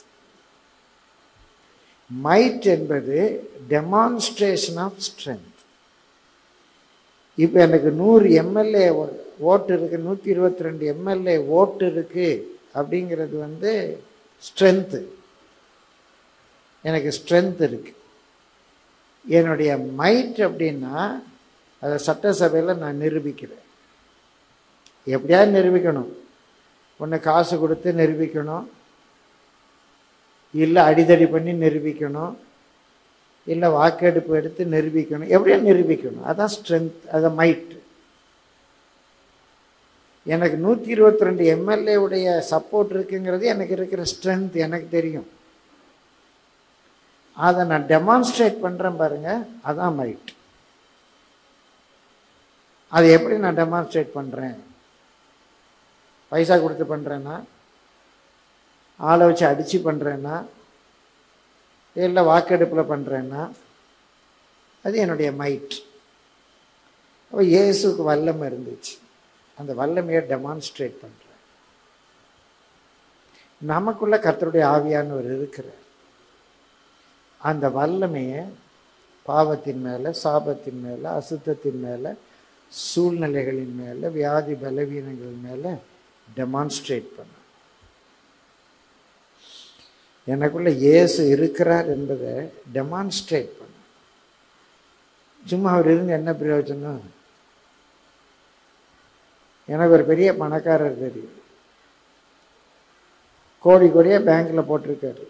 மைட் என்பது டெமான்ஸ்ட்ரேஷன் ஆஃப் ஸ்ட்ரென்த் இப்போ எனக்கு நூறு எம்எல்ஏ ஓட்டு இருக்கு நூற்றி இருபத்தி ரெண்டு எம்எல்ஏ ஓட்டு இருக்கு அப்படிங்கிறது வந்து ஸ்ட்ரென்த்து எனக்கு ஸ்ட்ரென்த் இருக்கு என்னுடைய மைட் அப்படின்னா அதை சட்டசபையில் நான் நிரூபிக்கிறேன் எப்படியாவது நிரூபிக்கணும் ஒன்று காசு கொடுத்து நிரூபிக்கணும் இல்லை அடிதடி பண்ணி நிரூபிக்கணும் இல்லை வாக்கெடுப்பு எடுத்து நிரூபிக்கணும் எப்படியா நிரூபிக்கணும் அதான் ஸ்ட்ரென்த் அதான் மைட் எனக்கு நூற்றி இருபத்தி ரெண்டு எம்எல்ஏ உடைய சப்போர்ட் இருக்குங்கிறது எனக்கு இருக்கிற ஸ்ட்ரென்த் எனக்கு தெரியும் அதை நான் டெமான்ஸ்ட்ரேட் பண்ணுறேன் பாருங்க அதான் மைட் அதை எப்படி நான் டெமான்ஸ்ட்ரேட் பண்ணுறேன் பைசா கொடுத்து பண்ணுறேன்னா ஆளை வச்சு அடித்து பண்ணுறேன்னா இல்லை வாக்கெடுப்பில் பண்ணுறேன்னா அது என்னுடைய மைட் அப்போ இயேசுக்கு வல்லமை இருந்துச்சு அந்த வல்லமையை டெமான்ஸ்ட்ரேட் பண்ணுறேன் நமக்குள்ள கர்த்தருடைய ஆவியானவர் இருக்கிறார் அந்த வல்லமையை பாவத்தின் மேலே சாபத்தின் மேலே அசுத்தத்தின் மேலே சூழ்நிலைகளின் மேலே வியாதி பலவீனங்கள் மேலே டெமான்ஸ்ட்ரேட் பண்ண எனக்குள்ள இயேசு இருக்கிறார் என்பதை டெமான்ஸ்ட்ரேட் பண்ண சும்மா அவர் இருந்து என்ன பிரயோஜனம் எனக்கு ஒரு பெரிய பணக்காரர் தெரியும் கோடி கோடியாக பேங்க்கில் போட்டிருக்காரு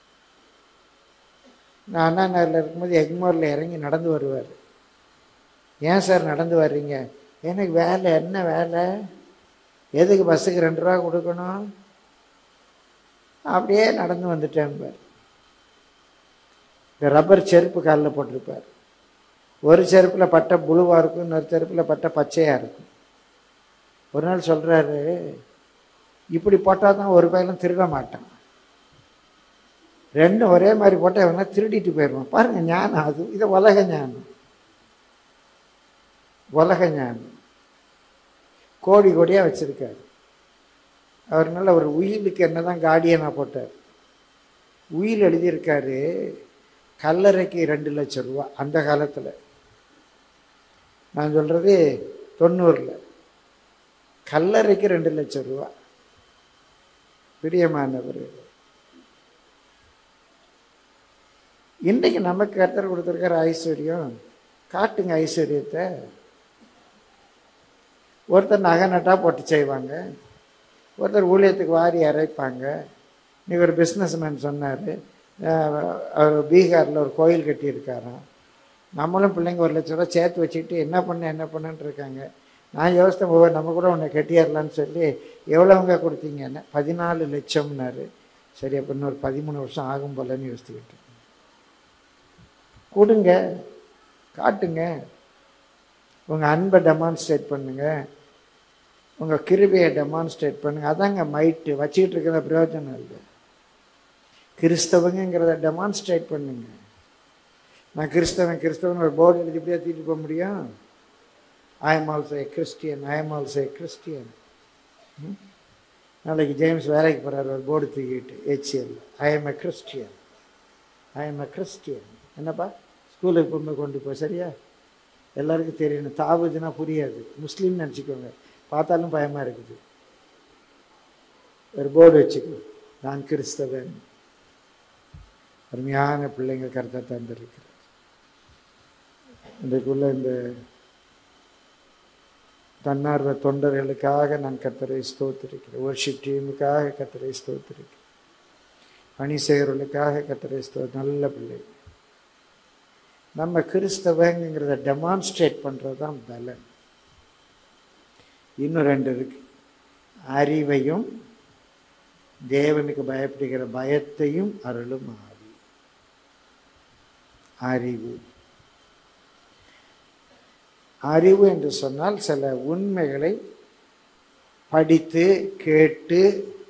நான் அண்ணா நகரில் இருக்கும்போது எக்மோரில் இறங்கி நடந்து வருவார் ஏன் சார் நடந்து வர்றீங்க எனக்கு வேலை என்ன வேலை எதுக்கு பஸ்ஸுக்கு ரெண்டு ரூபா கொடுக்கணும் அப்படியே நடந்து வந்துட்டேன் பார் இந்த ரப்பர் செருப்பு காலில் போட்டிருப்பார் ஒரு செருப்பில் பட்டை புழுவாக இருக்கும் இன்னொரு செருப்பில் பட்டை பச்சையாக இருக்கும் ஒரு நாள் சொல்கிறாரு இப்படி போட்டால் தான் ஒரு பையனும் திருட மாட்டான் ரெண்டும் ஒரே மாதிரி போட்டால் இவனா திருடிட்டு போயிடுவான் பாருங்க ஞானம் அது இது உலக ஞானம் உலக ஞானம் கோடி கோடியாக வச்சுருக்காரு அவர் நல்ல ஒரு உயிலுக்கு என்ன தான் கார்டியனாக போட்டார் உயில் எழுதியிருக்காரு கல்லறைக்கு ரெண்டு லட்சம் ரூபா அந்த காலத்தில் நான் சொல்கிறது தொண்ணூறில் கல்லறைக்கு ரெண்டு லட்சம் ரூபா பிரியமானவர் இன்றைக்கு நமக்கு கர்த்தர் கொடுத்துருக்கிற ஐஸ்வர்யம் காட்டுங்க ஐஸ்வர்யத்தை ஒருத்தர் நகை நட்டா போட்டு செய்வாங்க ஒருத்தர் ஊழியத்துக்கு வாரி அரைப்பாங்க இன்னைக்கு ஒரு பிஸ்னஸ்மேன் சொன்னார் அவர் பீகாரில் ஒரு கோயில் கட்டியிருக்காராம் நம்மளும் பிள்ளைங்க ஒரு லட்ச ரூபா சேர்த்து வச்சுக்கிட்டு என்ன பண்ண என்ன பண்ணன்னு இருக்காங்க நான் யோசித்தேன் ஓ நம்ம கூட உன்னை கட்டிடலான்னு சொல்லி எவ்வளோங்க கொடுத்தீங்கன்னு பதினாலு லட்சம்னாரு சரி அப்போ இன்னொரு பதிமூணு வருஷம் ஆகும் போலன்னு யோசிச்சுக்கிட்டேன் கொடுங்க காட்டுங்க உங்கள் அன்பை டெமான்ஸ்ட்ரேட் பண்ணுங்க உங்கள் கிருபையை டெமான்ஸ்ட்ரேட் பண்ணுங்க அதாங்க மைட்டு வச்சுக்கிட்டு இருக்கிற பிரயோஜனம் இல்லை கிறிஸ்தவங்கிறத டெமான்ஸ்ட்ரேட் பண்ணுங்க நான் கிறிஸ்தவன் கிறிஸ்தவன் ஒரு போர்டு எழுதி இப்படியே தூக்கிட்டு போக முடியும் I am also a Christian I am also a Christian நாளைக்கு ஜேம்ஸ் வேலைக்கு போகிறார் ஒரு போர்டு தூக்கிட்டு ஹெச்எல் I am a Christian I am a Christian என்னப்பா ஸ்கூலுக்கு போகும்போது கொண்டு போ சரியா எல்லாருக்கும் தெரியணும் தாவுதுன்னா புரியாது முஸ்லீம் நினச்சிக்கோங்க பார்த்தாலும் பயமாக இருக்குது ஒரு போர்டு வச்சுக்கோ நான் கிறிஸ்தவன் அருமையான பிள்ளைங்க கருத்தை தந்திருக்கிறார் இன்றைக்குள்ள இந்த தன்னார்வ தொண்டர்களுக்காக நான் கத்தரை ஸ்தோத்திருக்கிறேன் ஒர்ஷிப் டீமுக்காக கத்தரை ஸ்தோத்திருக்கிறேன் பணி செய்கிறவர்களுக்காக கத்தரை ஸ்தோ நல்ல பிள்ளை நம்ம கிறிஸ்தவங்கிறத டெமான்ஸ்ட்ரேட் பண்ணுறது தான் பலன் இன்னும் ரெண்டு இருக்கு அறிவையும் தேவனுக்கு பயப்படுகிற பயத்தையும் அருளும் ஆவி அறிவு அறிவு என்று சொன்னால் சில உண்மைகளை படித்து கேட்டு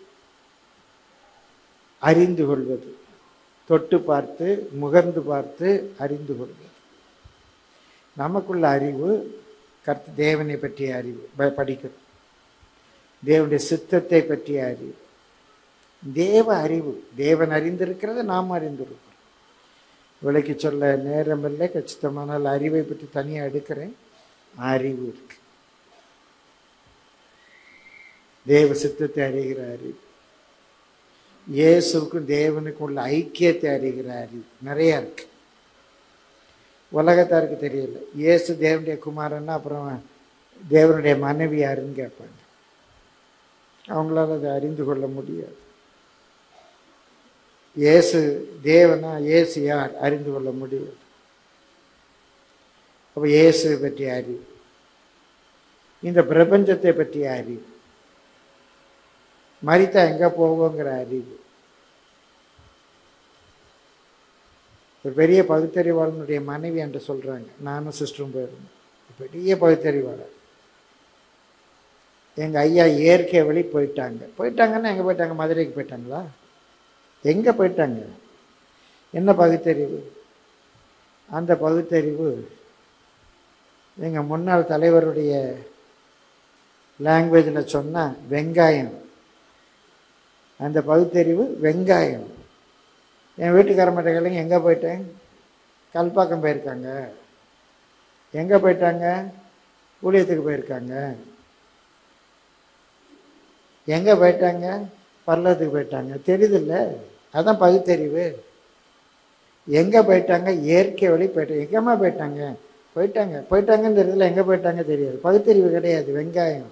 அறிந்து கொள்வது தொட்டு பார்த்து முகர்ந்து பார்த்து அறிந்து கொள்வது நமக்குள்ள அறிவு கர்த்த தேவனை பற்றிய அறிவு ப- படிக்கிறோம் தேவனுடைய சித்தத்தை பற்றிய அறிவு தேவ அறிவு தேவன் அறிந்திருக்கிறத நாம் அறிந்திருக்கிறோம் விளக்கி சொல்ல நேரமில்லை கச்சிதமானால் அறிவை பற்றி தனியாக எடுக்கிறேன் அறிவு இருக்கு தேவ சித்தத்தை அறிகிற அறிவு இயேசுக்கும் தேவனுக்கும் உள்ள ஐக்கியத்தை அறிகிற அறிவு நிறைய இருக்கு உலகத்தாருக்கு தெரியல இயேசு தேவனுடைய குமாரன்னா அப்புறம் தேவனுடைய மனைவி யாருன்னு கேட்பாங்க அவங்களால அதை அறிந்து கொள்ள முடியாது இயேசு தேவனா இயேசு யார் அறிந்து கொள்ள முடியாது அப்போ இயேசு பற்றிய அறிவு இந்த பிரபஞ்சத்தை பற்றிய அறிவு மரித்தா எங்க போவோங்கிற அறிவு ஒரு பெரிய பகுத்தறிவாளனுடைய மனைவி என்று சொல்றாங்க நானும் சிஸ்டரும் போயிருந்தோம் பெரிய பகுத்தறிவாளர் எங்க ஐயா இயற்கை வழி போயிட்டாங்க போயிட்டாங்கன்னா எங்க போயிட்டாங்க மதுரைக்கு போயிட்டாங்களா எங்க போயிட்டாங்க என்ன பகுத்தறிவு அந்த பகுத்தறிவு எங்க முன்னாள் தலைவருடைய லாங்குவேஜில் சொன்னா வெங்காயம் அந்த பகுத்தறிவு வெங்காயம் என் வீட்டுக்கார மட்டும் கேளுங்க எங்கே போயிட்டேன் கல்பாக்கம் போயிருக்காங்க எங்கே போயிட்டாங்க ஊழியத்துக்கு போயிருக்காங்க எங்கே போயிட்டாங்க பல்லத்துக்கு போயிட்டாங்க தெரியுதில்ல அதான் பகுத்தறிவு எங்கே போயிட்டாங்க இயற்கை வழி போயிட்டாங்க எங்கேம்மா போயிட்டாங்க போயிட்டாங்க போயிட்டாங்கன்னு தெரியல எங்கே போயிட்டாங்க தெரியாது பகுத்தறிவு கிடையாது வெங்காயம்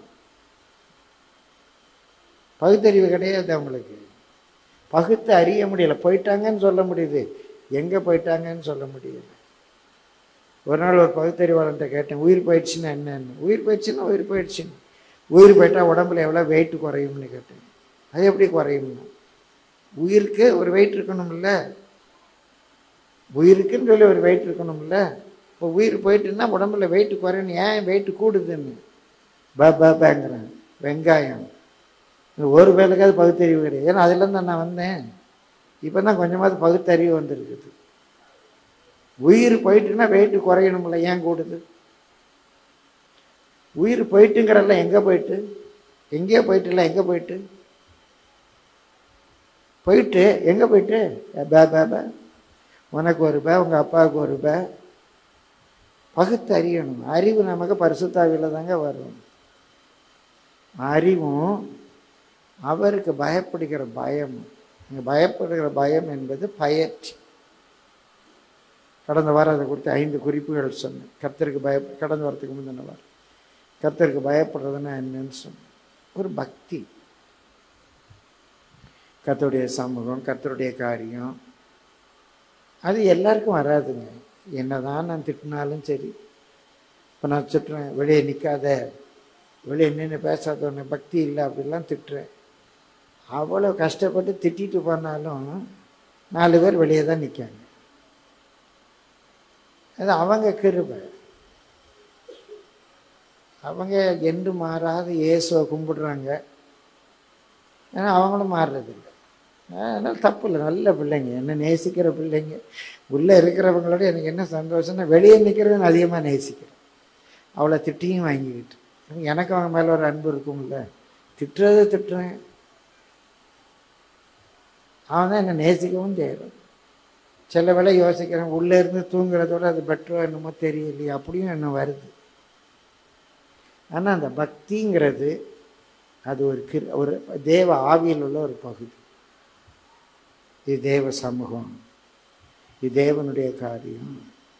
பகுத்தறிவு கிடையாது அவங்களுக்கு பகுத்து அறிய முடியல போயிட்டாங்கன்னு சொல்ல முடியுது எங்கே போயிட்டாங்கன்னு சொல்ல முடியல ஒரு நாள் ஒரு பகுத்தறிவாளன்ட்ட கேட்டேன் உயிர் போயிடுச்சுன்னா என்னன்னு உயிர் போயிடுச்சுன்னா உயிர் போயிடுச்சுன்னு உயிர் போயிட்டா உடம்புல எவ்வளோ வெயிட் குறையும்னு கேட்டேன் அது எப்படி குறையும்னா உயிருக்கு ஒரு வெயிட் இருக்கணும்ல உயிருக்குன்னு சொல்லி ஒரு வெயிட் இருக்கணும்ல இப்போ உயிர் போயிட்டுன்னா உடம்புல வெயிட் குறையணும் ஏன் வெயிட் கூடுதுன்னு ப ப பேங்கிறேன் வெங்காயம் இந்த ஒரு வேலைக்காவது பகுத்தறிவு கிடையாது ஏன்னா அதுலேருந்து நான் வந்தேன் இப்போ தான் கொஞ்சமாவது பகுத்தறிவு வந்திருக்குது உயிர் போயிட்டுன்னா வெயிட் குறையணும்ல ஏன் கூடுது உயிர் போயிட்டுங்கிறல்ல எங்கே போயிட்டு எங்கேயோ போயிட்டுல எங்கே போயிட்டு போயிட்டு எங்கே போயிட்டு பே பே பே உனக்கு ஒரு பே உங்கள் அப்பாவுக்கு ஒரு பே பகுத்து அறியணும் அறிவு நமக்கு பரிசுத்தாவியில் தாங்க வரும் அறிவும் அவருக்கு பயப்படுகிற பயம் இங்கே பயப்படுகிற பயம் என்பது பயற்றி கடந்த வாரம் அதை குறித்து ஐந்து குறிப்புகள் சொன்னேன் கர்த்தருக்கு பய கடந்த வாரத்துக்கு முந்தின வாரம் கர்த்தருக்கு பயப்படுறதுன்னா என்னன்னு சொன்னேன் ஒரு பக்தி கர்த்தருடைய சமூகம் கர்த்தருடைய காரியம் அது எல்லாருக்கும் வராதுங்க என்னதான் நான் திட்டினாலும் சரி இப்போ நான் திட்டுறேன் வெளியே நிற்காத வெளியே நின்று பேசாத உன்னை பக்தி இல்லை அப்படிலாம் திட்டுறேன் அவ்வளோ கஷ்டப்பட்டு திட்டிட்டு போனாலும் நாலு பேர் வெளியே தான் நிற்காங்க அது அவங்க கிருபை அவங்க என்று மாறாத இயேசுவை கும்பிடுறாங்க ஏன்னா அவங்களும் மாறுறதில்லை அதனால் தப்பு இல்லை நல்ல பிள்ளைங்க என்ன நேசிக்கிற பிள்ளைங்க உள்ளே இருக்கிறவங்களோட எனக்கு என்ன சந்தோஷம்னா வெளியே நிற்கிறவன் அதிகமாக நேசிக்கிறேன் அவளை திட்டியும் வாங்கிக்கிட்டு எனக்கு அவங்க மேலே ஒரு அன்பு இருக்கும்ல திட்டுறது திட்டுறேன் அவன் தான் என்னை நேசிக்கவும் செய்கிறான் சில வேளை யோசிக்கிறேன் உள்ளே இருந்து தூங்குறதோட அது பெட்டரோ என்னமோ தெரியலையே அப்படியும் என்ன வருது ஆனால் அந்த பக்திங்கிறது அது ஒரு கிரு ஒரு தேவ ஆவியில் உள்ள ஒரு பகுதி இது தேவ சமூகம் இது தேவனுடைய காரியம்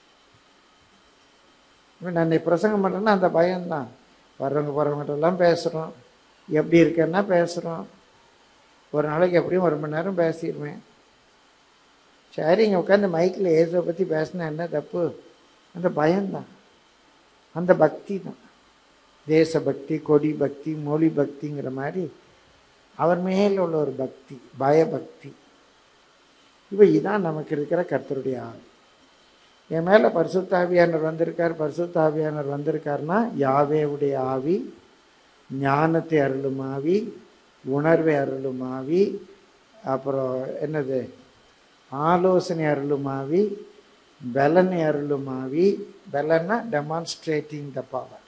இப்போ நான் இன்னைக்கு பிரசங்கம் பண்ணுறேன்னா அந்த பயம்தான் வர்றவங்க போகிறவங்ககிட்டலாம் பேசுகிறோம் எப்படி இருக்கேன்னா பேசுகிறோம் ஒரு நாளைக்கு எப்படியும் ஒரு மணி நேரம் பேசிடுவேன் சரி இங்கே உட்காந்து மைக்கில் இயேசுவை பற்றி பேசினா என்ன தப்பு அந்த பயம்தான் அந்த பக்தி தான் தேசபக்தி கொடி பக்தி மொழி பக்திங்கிற மாதிரி அவர் மேல உள்ள ஒரு பக்தி பயபக்தி இப்போ இதான் நமக்கு இருக்கிற கர்த்தருடைய ஆவி என் மேலே பரிசுத்தாவியானர் வந்திருக்கார் பரிசுத்தாவியானர் வந்திருக்காருன்னா யாவேவுடைய ஆவி ஞானத்தை அருளும் ஆவி உணர்வை அருளும் ஆவி அப்புறம் என்னது ஆலோசனை அருளும் ஆவி பலனை அருளும் ஆவி பலன்னா டெமான்ஸ்ட்ரேட்டிங் த பவர்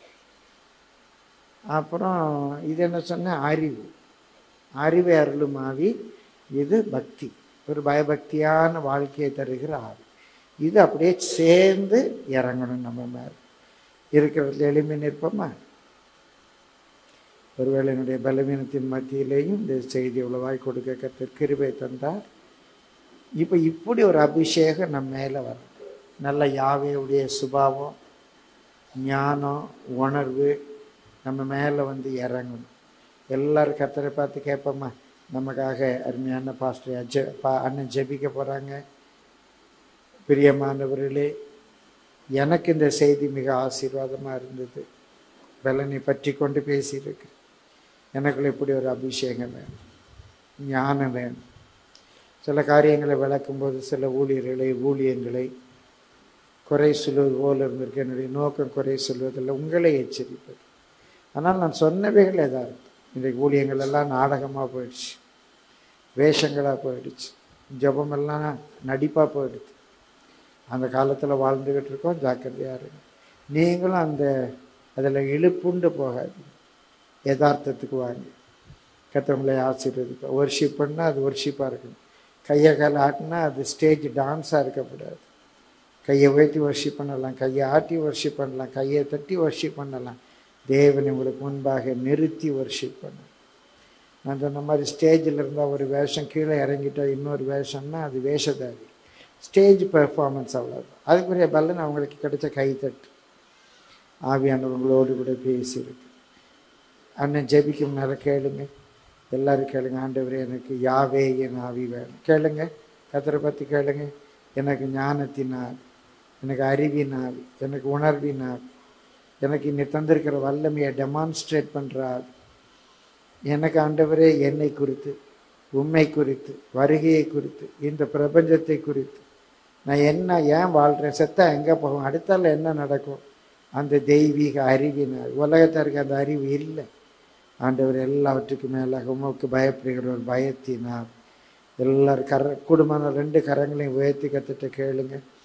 அப்புறம் இது என்ன சொன்ன அறிவு அறிவை அருளும் ஆவி இது பக்தி ஒரு பயபக்தியான வாழ்க்கையை தருகிற ஆவி இது அப்படியே சேர்ந்து இறங்கணும் நம்ம மேல் இருக்கிறதுல எளிமை நிற்போமா ஒருவேளை என்னுடைய பலவீனத்தின் மத்தியிலேயும் இந்த செய்தி இவ்வளவாய் கொடுக்க கத்தர் கிருபை தந்தார் இப்போ இப்படி ஒரு அபிஷேகம் நம்ம மேலே வரும் நல்ல யாவையுடைய சுபாவம் ஞானம் உணர்வு நம்ம மேலே வந்து இறங்கணும் எல்லாரும் கத்தரை பார்த்து கேட்போம்மா நமக்காக அருமையான பாஸ்டர் அஜ பா அண்ணன் ஜெபிக்க போகிறாங்க பிரியமானவர்களே எனக்கு இந்த செய்தி மிக ஆசீர்வாதமாக இருந்தது பலனை பற்றி கொண்டு பேசியிருக்கு எனக்குள்ள இப்படி ஒரு அபிஷேகம் வேணும் ஞானம் வேணும் சில காரியங்களை விளக்கும்போது சில ஊழியர்களை ஊழியங்களை குறை சொல்வது போல இருந்திருக்கு என்னுடைய நோக்கம் குறை சொல்வதில்லை உங்களை எச்சரிப்பது ஆனால் நான் சொன்னவைகள் எதா இருக்கு இன்றைக்கு ஊழியங்கள் எல்லாம் நாடகமாக போயிடுச்சு வேஷங்களாக போயிடுச்சு ஜபமெல்லாம் நடிப்பாக போயிடுச்சு அந்த காலத்தில் வாழ்ந்துக்கிட்டு இருக்கோம் ஜாக்கிரதையாக இருங்க நீங்களும் அந்த அதில் இழுப்புண்டு போகாதீங்க யதார்த்தத்துக்கு வாங்க கத்தவங்களை ஆசீர்வதிப்பா ஒர்ஷிப் பண்ணால் அது ஒர்ஷிப்பாக இருக்கணும் கையை கால் ஆட்டினா அது ஸ்டேஜ் டான்ஸாக இருக்கக்கூடாது கையை உயர்த்தி வர்ஷிப் பண்ணலாம் கையை ஆட்டி வர்ஷிப் பண்ணலாம் கையை தட்டி வர்ஷிப் பண்ணலாம் தேவனை உங்களுக்கு முன்பாக நிறுத்தி வர்ஷிப் பண்ண நான் சொன்ன மாதிரி ஸ்டேஜில் இருந்தால் ஒரு வேஷம் கீழே இறங்கிட்டா இன்னொரு வேஷம்னா அது வேஷதாரி ஸ்டேஜ் பெர்ஃபார்மன்ஸ் அவ்வளோதான் அதுக்குரிய பலன் அவங்களுக்கு கிடைச்ச கைத்தட்டு ஆவியானவங்களோடு கூட பேசியிருக்கு அண்ணன் ஜெபிக்கும் நேரம் கேளுங்க எல்லாரும் கேளுங்க ஆண்டவரே எனக்கு யாவே என் ஆவி வேணும் கேளுங்க கத்தரை பற்றி கேளுங்க எனக்கு ஞானத்தின் ஆவி எனக்கு அறிவின் ஆவி எனக்கு உணர்வின் ஆவி எனக்கு இன்னை தந்திருக்கிற வல்லமையை டெமான்ஸ்ட்ரேட் பண்ணுற ஆவி எனக்கு ஆண்டவரே என்னை குறித்து உண்மை குறித்து வருகையை குறித்து இந்த பிரபஞ்சத்தை குறித்து நான் என்ன ஏன் வாழ்கிறேன் செத்தா எங்கே போகும் அடுத்தால என்ன நடக்கும் அந்த தெய்வீக அறிவினால் உலகத்திற்கு அந்த அறிவு இல்லை ஆண்டவர் எல்லாவற்றுக்கும் மேலாக உமக்கு பயப்படுகிற ஒரு பயத்தினால் எல்லாரும் கர குடும்பம் ரெண்டு கரங்களையும் உயர்த்தி கற்றுட்டு கேளுங்க